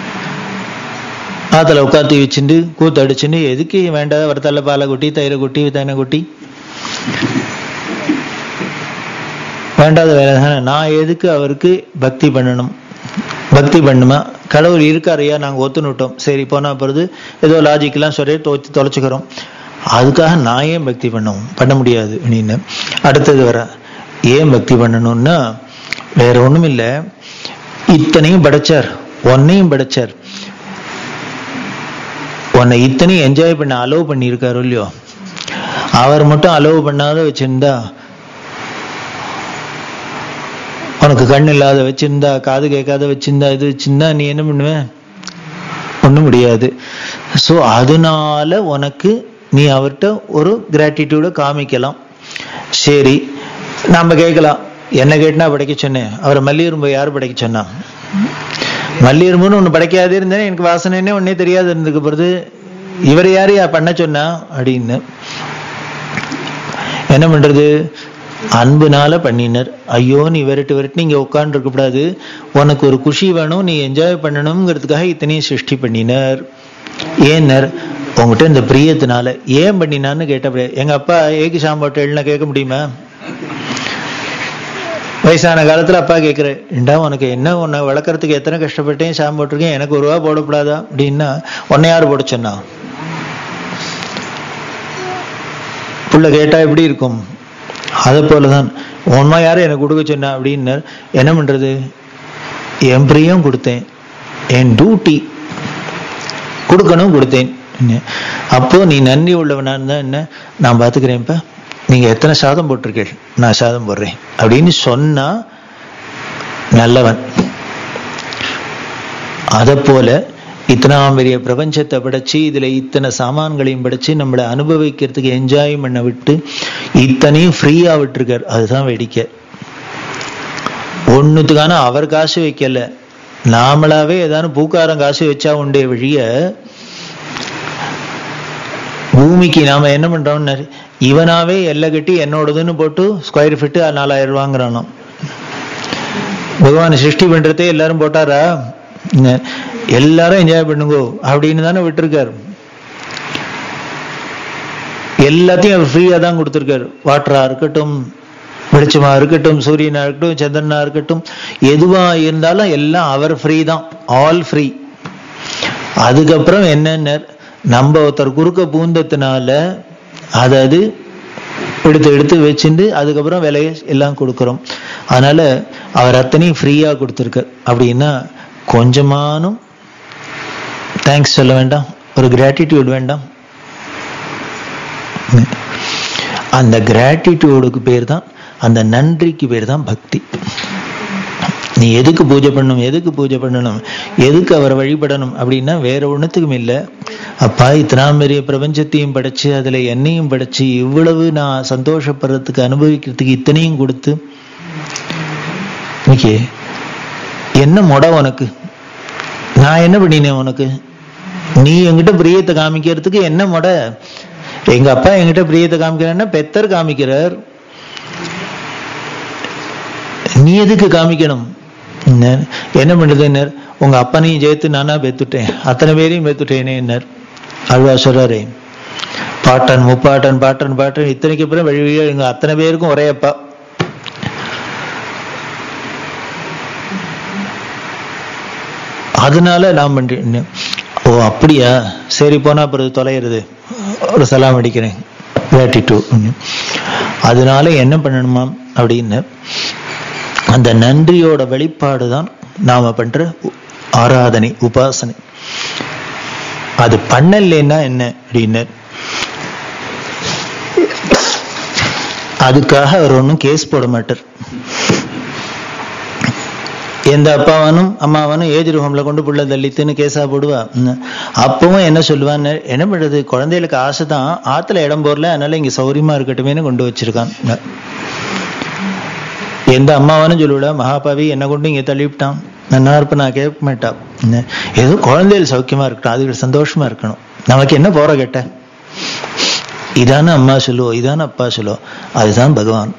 ஆத்துல உட்காத்தி வச்சுட்டு கூத்து அடிச்சுட்டு எதுக்கு வேண்டாத வரத்தால பாலை கொட்டி தயிரை கொட்டி தேனை கொட்டி வேண்டாத வேலை தானே நான் எதுக்கு அவருக்கு பக்தி பண்ணணும் பக்தி பண்ணுமா கடவுள் இருக்காரையா நாங்க ஒத்துனுட்டோம் சரி போனா பிறகு ஏதோ லாஜிக்கெல்லாம் சொல்லி தோச்சு தொலைச்சுக்கிறோம் அதுக்காக நான் ஏன் பக்தி பண்ணவும் பண்ண முடியாது அப்படின்னு அடுத்தது வர ஏன் பக்தி பண்ணணும்னா வேற ஒண்ணும் இல்ல இத்தனையும் படைச்சார் உன்னையும் படைச்சார் உன்னை இத்தனையும் என்ஜாய் பண்ண அலோவ் பண்ணியிருக்காரு இல்லையோ அவர் மட்டும் அலோவ் பண்ணாத வச்சிருந்தா உனக்கு கண் இல்லாத வச்சிருந்தா காது கேட்காத வச்சிருந்தா இது வச்சிருந்தா நீ என்ன பண்ணுவ ஒண்ணும் முடியாது சோ அதனால உனக்கு நீ அவர்கிட்ட ஒரு கிராட்டிடியூட காமிக்கலாம் சரி நாம கேட்கலாம் என்ன கேட்டினா படைக்க சொன்னேன் அவரை மல்லியரும்பு யார் படைக்க சொன்னா மல்லியரும்புன்னு ஒண்ணு படைக்காதே இருந்தேன் எனக்கு வாசனைன்னே ஒன்னே தெரியாது இருந்துக்கு போறது இவர் யாரு யா பண்ண சொன்னா அப்படின்னு என்ன பண்றது அன்புனால பண்ணினர் ஐயோ நீ விரட்டு விரட்டு நீங்க உட்கார்ந்து இருக்கக்கூடாது உனக்கு ஒரு குஷி வேணும் நீ என்ஜாய் பண்ணணுங்கிறதுக்காக இத்தனையும் சிருஷ்டி பண்ணினர் ஏன்னர் உங்ககிட்ட இந்த பிரியத்தினால ஏன் பண்ணினான்னு கேட்டப்படியே எங்க அப்பா ஏக்கு சாம்பாட்டு எழுனா கேட்க முடியுமா வயசான காலத்துல அப்பா கேட்கிறேன் ஏண்டா உனக்கு என்ன உன்னை வளர்க்கறதுக்கு எத்தனை கஷ்டப்பட்டேன் ஷாம்பு போட்டிருக்கேன் எனக்கு ஒரு ரூபா போடக்கூடாதா அப்படின்னா உன்னை யார் போட சொன்னா புள்ள கேட்டா எப்படி இருக்கும் அதை போலதான் உண்மை யாரும் எனக்கு கொடுக்க சொன்னா அப்படின்னு என்ன பண்றது என் பிரியம் கொடுத்தேன் என் டியூட்டி கொடுக்கணும் கொடுத்தேன் அப்போ நீ நன்றி உள்ளவனா இருந்தா என்ன நான் பாத்துக்கிறேன்ப்பா நீங்க எத்தனை சாதம் போட்டிருக்கீள் நான் சாதம் போடுறேன் அப்படின்னு சொன்னா நல்லவன் அத போல இத்தனாம் பெரிய பிரபஞ்சத்தை படைச்சு இதுல இத்தனை சாமான்களையும் படைச்சு நம்மளை அனுபவிக்கிறதுக்கு என்ஜாய் பண்ண விட்டு இத்தனையும் ஃப்ரீயா விட்டுருக்கார் அதுதான் வேடிக்கை ஒண்ணுத்துக்கான அவர் காசு வைக்கல நாமளாவே ஏதாவது பூக்காரம் காசு வச்சா உண்டே வழிய பூமிக்கு நாம என்ன பண்றோம்னு இவனாவே எல்லை கட்டி என்னோடதுன்னு போட்டு ஸ்கொயர் ஃபீட்டு நாலாயிரம் ரூபாங்கிறானோ பகவான் சிருஷ்டி பண்றதே எல்லாரும் போட்டாரா எல்லாரும் என்ஜாய் பண்ணுங்க அப்படின்னு தானே விட்டுருக்காரு எல்லாத்தையும் அவர் ஃப்ரீயா தான் கொடுத்துருக்காரு வாட்டரா இருக்கட்டும் வெளிச்சமா இருக்கட்டும் சூரியனா இருக்கட்டும் சந்திரனா இருக்கட்டும் எதுவா இருந்தாலும் எல்லாம் அவர் ஃப்ரீ தான் ஆல் ஃப்ரீ அதுக்கப்புறம் என்னென்ன நம்ம ஒருத்தர் குறுக்க பூந்தத்தினால அதாவது எடுத்து எடுத்து வச்சுட்டு அதுக்கப்புறம் விலையை எல்லாம் கொடுக்குறோம் அதனால அவர் அத்தனையும் ஃப்ரீயா கொடுத்துருக்கார் அப்படின்னா கொஞ்சமானும் தேங்க்ஸ் சொல்ல வேண்டாம் ஒரு கிராட்டிடியூட் வேண்டாம் அந்த கிராட்டிடியூடுக்கு பேர் தான் அந்த நன்றிக்கு பேர் தான் பக்தி நீ எதுக்கு பூஜை பண்ணணும் எதுக்கு பூஜை பண்ணணும் எதுக்கு அவரை வழிபடணும் அப்படின்னா வேற ஒண்ணுத்துக்கும் இல்லை அப்பா இத்தனாம் பெரிய பிரபஞ்சத்தையும் படைச்சு அதுல என்னையும் படைச்சு இவ்வளவு நான் சந்தோஷப்படுறதுக்கு அனுபவிக்கிறதுக்கு இத்தனையும் கொடுத்து ஓகே என்ன மொட உனக்கு நான் என்ன பண்ணினேன் உனக்கு நீ என்கிட்ட பிரியத்தை காமிக்கிறதுக்கு என்ன மொட எங்க அப்பா என்கிட்ட பிரியத்தை காமிக்கிறான்னா பெத்தர் காமிக்கிறார் நீ எதுக்கு காமிக்கணும் என்ன என்ன பண்றது என்ன உங்க அப்பனையும் சேர்த்து நானா பெத்துட்டேன் அத்தனை பேரையும் பெத்துட்டேனே என்ன அல்வா சொல்றாரே பாட்டன் முப்பாட்டன் பாட்டன் பாட்டன் இத்தனைக்கு அப்புறம் வழி வழியா எங்க அத்தனை பேருக்கும் ஒரே அப்பா அதனால நான் பண்றேன் ஓ அப்படியா சரி போனா அப்புறம் தொலைகிறது ஒரு சலாம் அடிக்கிறேன் வேட்டி அதனால என்ன பண்ணணுமா அப்படின்னு அந்த நன்றியோட வெளிப்பாடு தான் நாம பண்ற உ- ஆராதனை உபாசனை அது பண்ணலைன்னா என்ன அப்படின்னு அதுக்காக அவர் ஒன்றும் கேஸ் போட மாட்டார் எந்த அப்பாவனும் அம்மாவனும் ஏஜ் ரூம்ல கொண்டு புள்ள தள்ளித்துன்னு கேஸா போடுவா ம். அப்பவும் என்ன சொல்லுவான்னு என்ன பண்றது குழந்தைகளுக்கு ஆசை தான் ஆத்துல இடம் போறல அதனால இங்க சௌரியமா இருக்கட்டுமேனு கொண்டு வச்சிருக்கான் எந்த அம்மாவனும் சொல்லுவிட மகாபாவி என்ன கொண்டு இங்க தள்ளிவிட்டான் நன்னா இருப்ப நான் கேட்க மாட்டான் என்ன, ஏதோ குழந்தைகள் சௌக்கியமா இருக்கட்டும் அதுக்கு சந்தோஷமா இருக்கணும் நமக்கு என்ன போற கேட்ட இதான அம்மா சொல்லுவோம் இதான அப்பா சொல்லுவோம் அதுதான் பகவான்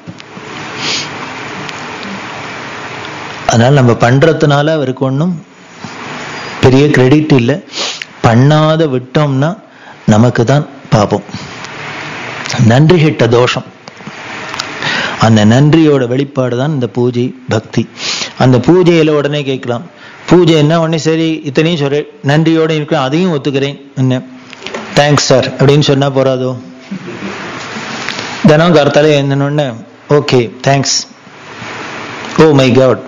அதனால நம்ம பண்றதுனால அவருக்கு ஒன்றும் பெரிய கிரெடிட் இல்லை பண்ணாத விட்டோம்னா நமக்கு தான் பாபம் நன்றி கிட்ட தோஷம் அந்த நன்றியோட வெளிப்பாடு தான் இந்த பூஜை பக்தி அந்த பூஜையில உடனே கேட்கலாம் பூஜை என்ன உடனே சரி இத்தனையும் சொல்றேன் நன்றியோட இருக்கிறேன் அதையும் ஒத்துக்கிறேன் என்ன தேங்க்ஸ் சார் அப்படின்னு சொன்னா போறாதோ தினம் கருத்தாலே என்னன்னு okay thanks oh my god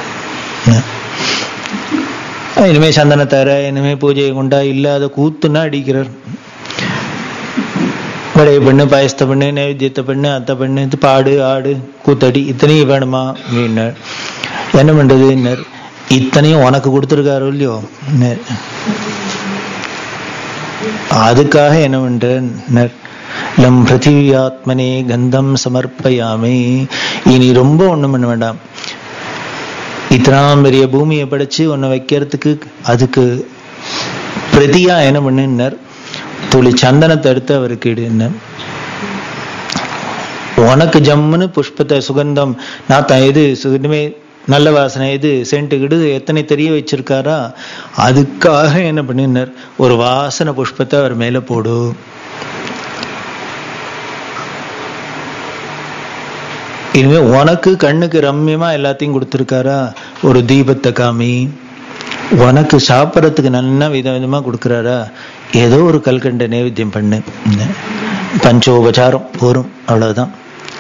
இனிமே சந்தன தர இனிமே பூஜையை கொண்டா இல்லாத கூத்துன்னா அடிக்கிறார் வடைய பண்ணு பாயசத்தை பண்ணு நைவேத்தியத்தை பண்ணு அத்தை பண்ணு இது பாடு ஆடு கூத்தடி இத்தனையும் வேணுமா அப்படின்னார் என்ன பண்றதுன்னார் இத்தனையும் உனக்கு கொடுத்துருக்காரு இல்லையோ ன்னார். அதுக்காக என்ன பண்றார் லம் பிருத்திவியாத்மனே கந்தம் சமர்ப்பயாமே இனி ரொம்ப ஒண்ணும் பண்ண வேண்டாம் இத்தனாம் பெரிய பூமியை படைச்சு உன்னை வைக்கிறதுக்கு அதுக்கு பிரதியா என்ன பண்ணுன்னார் துளி சந்தனத்தை எடுத்து அவருக்கு இடுன்னார் உனக்கு ஜம்முன்னு புஷ்பத்தை சுகந்தம் நாத்தம் எது சுகமே நல்ல வாசனை எது சென்ட் கிடு எத்தனை தெரிய வச்சிருக்காரா அதுக்காக என்ன பண்ணினார் ஒரு வாசனை புஷ்பத்தை அவர் மேல போடு இனிமே உனக்கு கண்ணுக்கு ரம்யமா எல்லாத்தையும் கொடுத்துருக்காரா ஒரு தீபத்தை காமி உனக்கு சாப்பிட்றதுக்கு நல்லா வித விதமா கொடுக்குறாரா ஏதோ ஒரு கல்கண்ட நைவேத்தியம் பண்ணு பஞ்சோபச்சாரம் போரும் அவ்வளவுதான்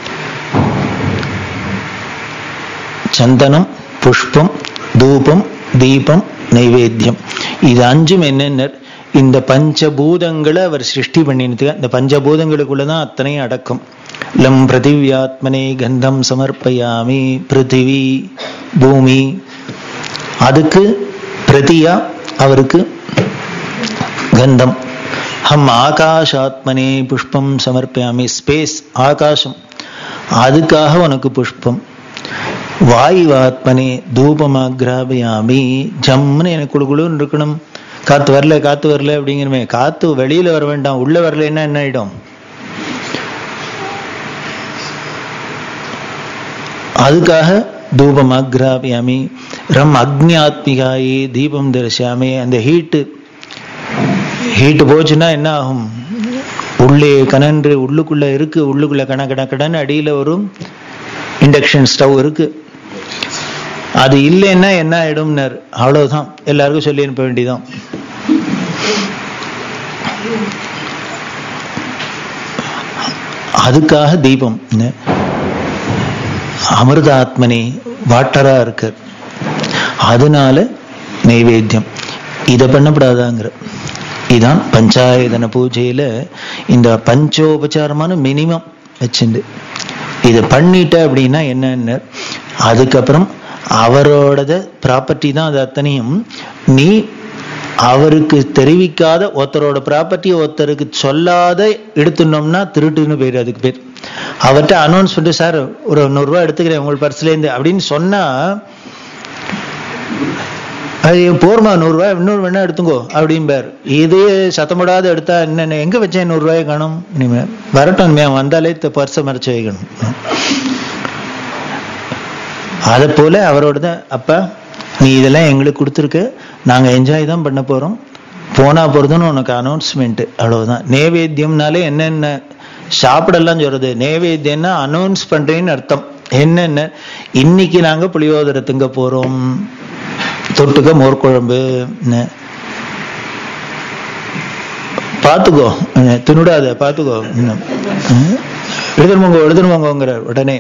சந்தனம் புஷ்பம் தூபம் தீபம் நைவேத்தியம் இது அஞ்சும் என்னென்ன இந்த பஞ்சபூதங்களை அவர் சிருஷ்டி பண்ணினதுக்கு இந்த பஞ்சபூதங்களுக்குள்ளதான் அத்தனையும் அடக்கம் லம் பிருத்திவியாத்மனே கந்தம் சமர்ப்பயாமி பிருத்திவி பூமி அதுக்கு பிரதியா அவருக்கு கந்தம் ஹம் ஆகாஷாத்மனே புஷ்பம் சமர்ப்பயாமி ஸ்பேஸ் ஆகாசம் அதுக்காக உனக்கு புஷ்பம் வாயுவாத்மனே தூபமாகிராபயாமி ஜம்னு எனக்கு குழு குழுன்னு இருக்கணும் காத்து வரல காத்து வரல அப்படிங்கிறமே காத்து வெளியில வர வேண்டாம் உள்ள வரலைன்னா என்ன ஆயிடும் அதுக்காக தூபம் அக்ராபியாமி ரம் அக்னி ஆத்மிகாயி தீபம் தரிசாமி அந்த ஹீட்டு ஹீட்டு போச்சுன்னா என்ன ஆகும் உள்ளே கனன்று உள்ளுக்குள்ள இருக்கு உள்ளுக்குள்ள கண கண கடன்னு அடியில ஒரு இண்டக்ஷன் ஸ்டவ் இருக்கு அது இல்லைன்னா என்ன ஆயிடும்னர் அவ்வளவுதான் எல்லாருக்கும் சொல்லி அனுப்ப வேண்டியதான் அதுக்காக தீபம் அமிர்தாத்மனி வாட்டரா இருக்கு அதனால நைவேத்தியம் இதை பண்ணப்படாதாங்கிற இதான் பஞ்சாயதன பூஜையில இந்த பஞ்சோபச்சாரமான மினிமம் வச்சுண்டு இதை பண்ணிட்ட அப்படின்னா என்னன்னு அதுக்கப்புறம் அவரோடத ப்ராப்பர்ட்டி தான் அது அத்தனையும் நீ அவருக்கு தெரிவிக்காத ஒருத்தரோட ப்ராப்பர்ட்டியை ஒருத்தருக்கு சொல்லாத எடுத்துனோம்னா திருட்டுன்னு பேர் அதுக்கு பேர் அவர்கிட்ட அனௌன்ஸ் பண்ணிட்டு சார் ஒரு நூறுரூவா எடுத்துக்கிறேன் உங்கள் பர்ஸ்லேருந்து அப்படின்னு சொன்னா அது போர்மா நூறுரூவா இன்னொரு வேணா எடுத்துங்கோ அப்படிம்பார் இதே சத்தமிடாத எடுத்தா என்ன எங்க வச்சேன் நூறுரூவாயை காணும் இனிமே வரட்டும் இனிமே அவன் வந்தாலே பர்ஸை மறைச்சு வைக்கணும் அதை போல அவரோட தான் அப்பா நீ இதெல்லாம் எங்களுக்கு கொடுத்துருக்க நாங்க என்ஜாய் தான் பண்ண போறோம் போனா போறதுன்னு உனக்கு அனௌன்ஸ்மெண்ட் அவ்வளவுதான் நேவேத்தியம்னாலே என்னென்ன சாப்பிடலாம் சொல்றது நேவேத்தியம்னா அனௌன்ஸ் பண்றேன்னு அர்த்தம் என்னென்ன இன்னைக்கு நாங்க புளியோதரை திங்க போறோம் தொட்டுக்க மோர் குழம்பு என்ன. பாத்துக்கோ என்ன, தின்னுடாத பாத்துக்கோ என்ன. ம்? எடுத்துட்டு போங்க எடுத்துட்டு போங்கங்கிற உடனே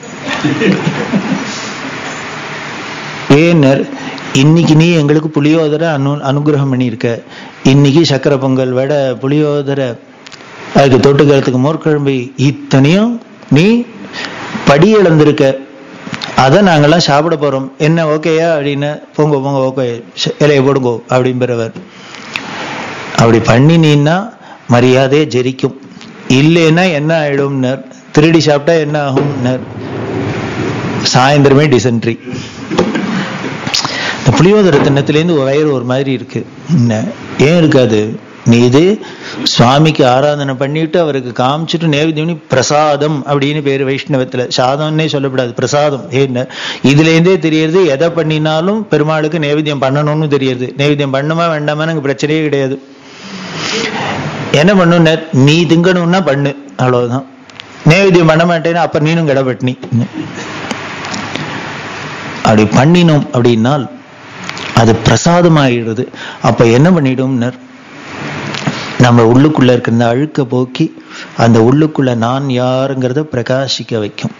ஏன்னர் இன்னைக்கு நீ எங்களுக்கு புளியோதரை அனு அனுகிரகம் பண்ணியிருக்க இன்னைக்கு சக்கரை பொங்கல் வடை புளியோதரை அதுக்கு தொட்டுக்கிறதுக்கு மோர்க்குழம்பு இத்தனையும் நீ படி இழந்திருக்க அதை நாங்கெல்லாம் சாப்பிட போறோம் என்ன ஓகேயா அப்படின்னு போங்க போங்க ஓகே இலையை போடுங்கோ அப்படிங்கிறவர் அப்படி பண்ணினீன்னா மரியாதையை ஜெரிக்கும் இல்லைன்னா என்ன ஆயிடும்னர் திருடி சாப்பிட்டா என்ன ஆகும்னர் சாயந்தரமே டிசென்ட்ரி இந்த புளியோதரை தின்னத்துலேருந்து வயிறு ஒரு மாதிரி இருக்கு என்ன ஏன் இருக்காது நீ இது சுவாமிக்கு ஆராதனை பண்ணிட்டு அவருக்கு காமிச்சிட்டு நேவேத்தியம் பண்ணி பிரசாதம் அப்படின்னு பேரு வைஷ்ணவத்துல சாதம்னே சொல்லக்கூடாது பிரசாதம் ஏன்னா இதுல இருந்தே தெரியறது எதை பண்ணினாலும் பெருமாளுக்கு நேவேத்தியம் பண்ணணும்னு தெரியுது நேவேத்தியம் பண்ணுமா வேண்டாமா எனக்கு பிரச்சனையே கிடையாது என்ன பண்ணும் நீ திங்கணும்னா பண்ணு அவ்வளவுதான் நேவேத்தியம் பண்ண மாட்டேன்னா அப்ப நீனும் கடப்பட்டினி அப்படி பண்ணினோம் அப்படின்னால் அது பிரசாதமாயிடுது அப்ப என்ன பண்ணிடும்னர் நம்ம உள்ளுக்குள்ள இருக்கிற இந்த அழுக்க போக்கி அந்த உள்ளுக்குள்ள நான் யாருங்கிறத பிரகாசிக்க வைக்கும்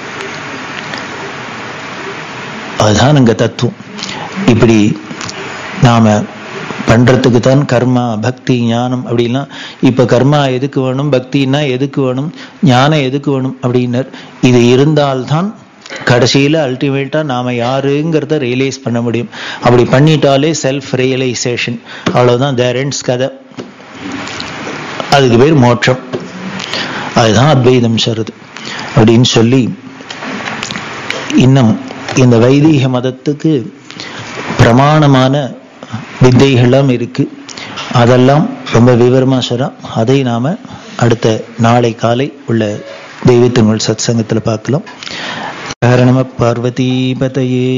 அதுதான் அங்க தத்துவம் இப்படி நாம பண்றதுக்கு தான் கர்மா பக்தி ஞானம் அப்படிலாம் இப்ப கர்மா எதுக்கு வேணும் பக்தின்னா எதுக்கு வேணும் ஞானம் எதுக்கு வேணும் அப்படின்னர் இது இருந்தால்தான் கடைசியில அல்டிமேட்டா நாம யாருங்கிறத ரியலைஸ் பண்ண முடியும் அப்படி பண்ணிட்டாலே செல்ஃப் ரியலைசேஷன் அவ்வளவுதான் தேரண்ட்ஸ் கதை அதுக்கு பேர் மோட்சம் அதுதான் அத்வைதம் சருது அப்படின்னு சொல்லி இன்னும் இந்த வைதீக மதத்துக்கு பிரமாணமான வித்தைகள்லாம் இருக்கு அதெல்லாம் ரொம்ப விவரமா சொல்றோம் அதை நாம அடுத்த நாளை காலை உள்ள தெய்வத்தின் சத் சங்கத்துல பார்க்கலாம் நம பார்வதி பதையே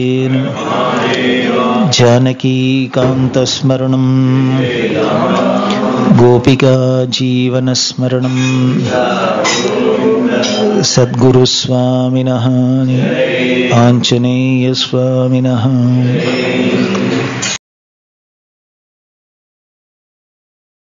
ஜானகி காந்தஸ்மரணம் गोपिका जीवनस्मरणम् सद्गुरुस्वामिनः आञ्जनेयस्वामिनः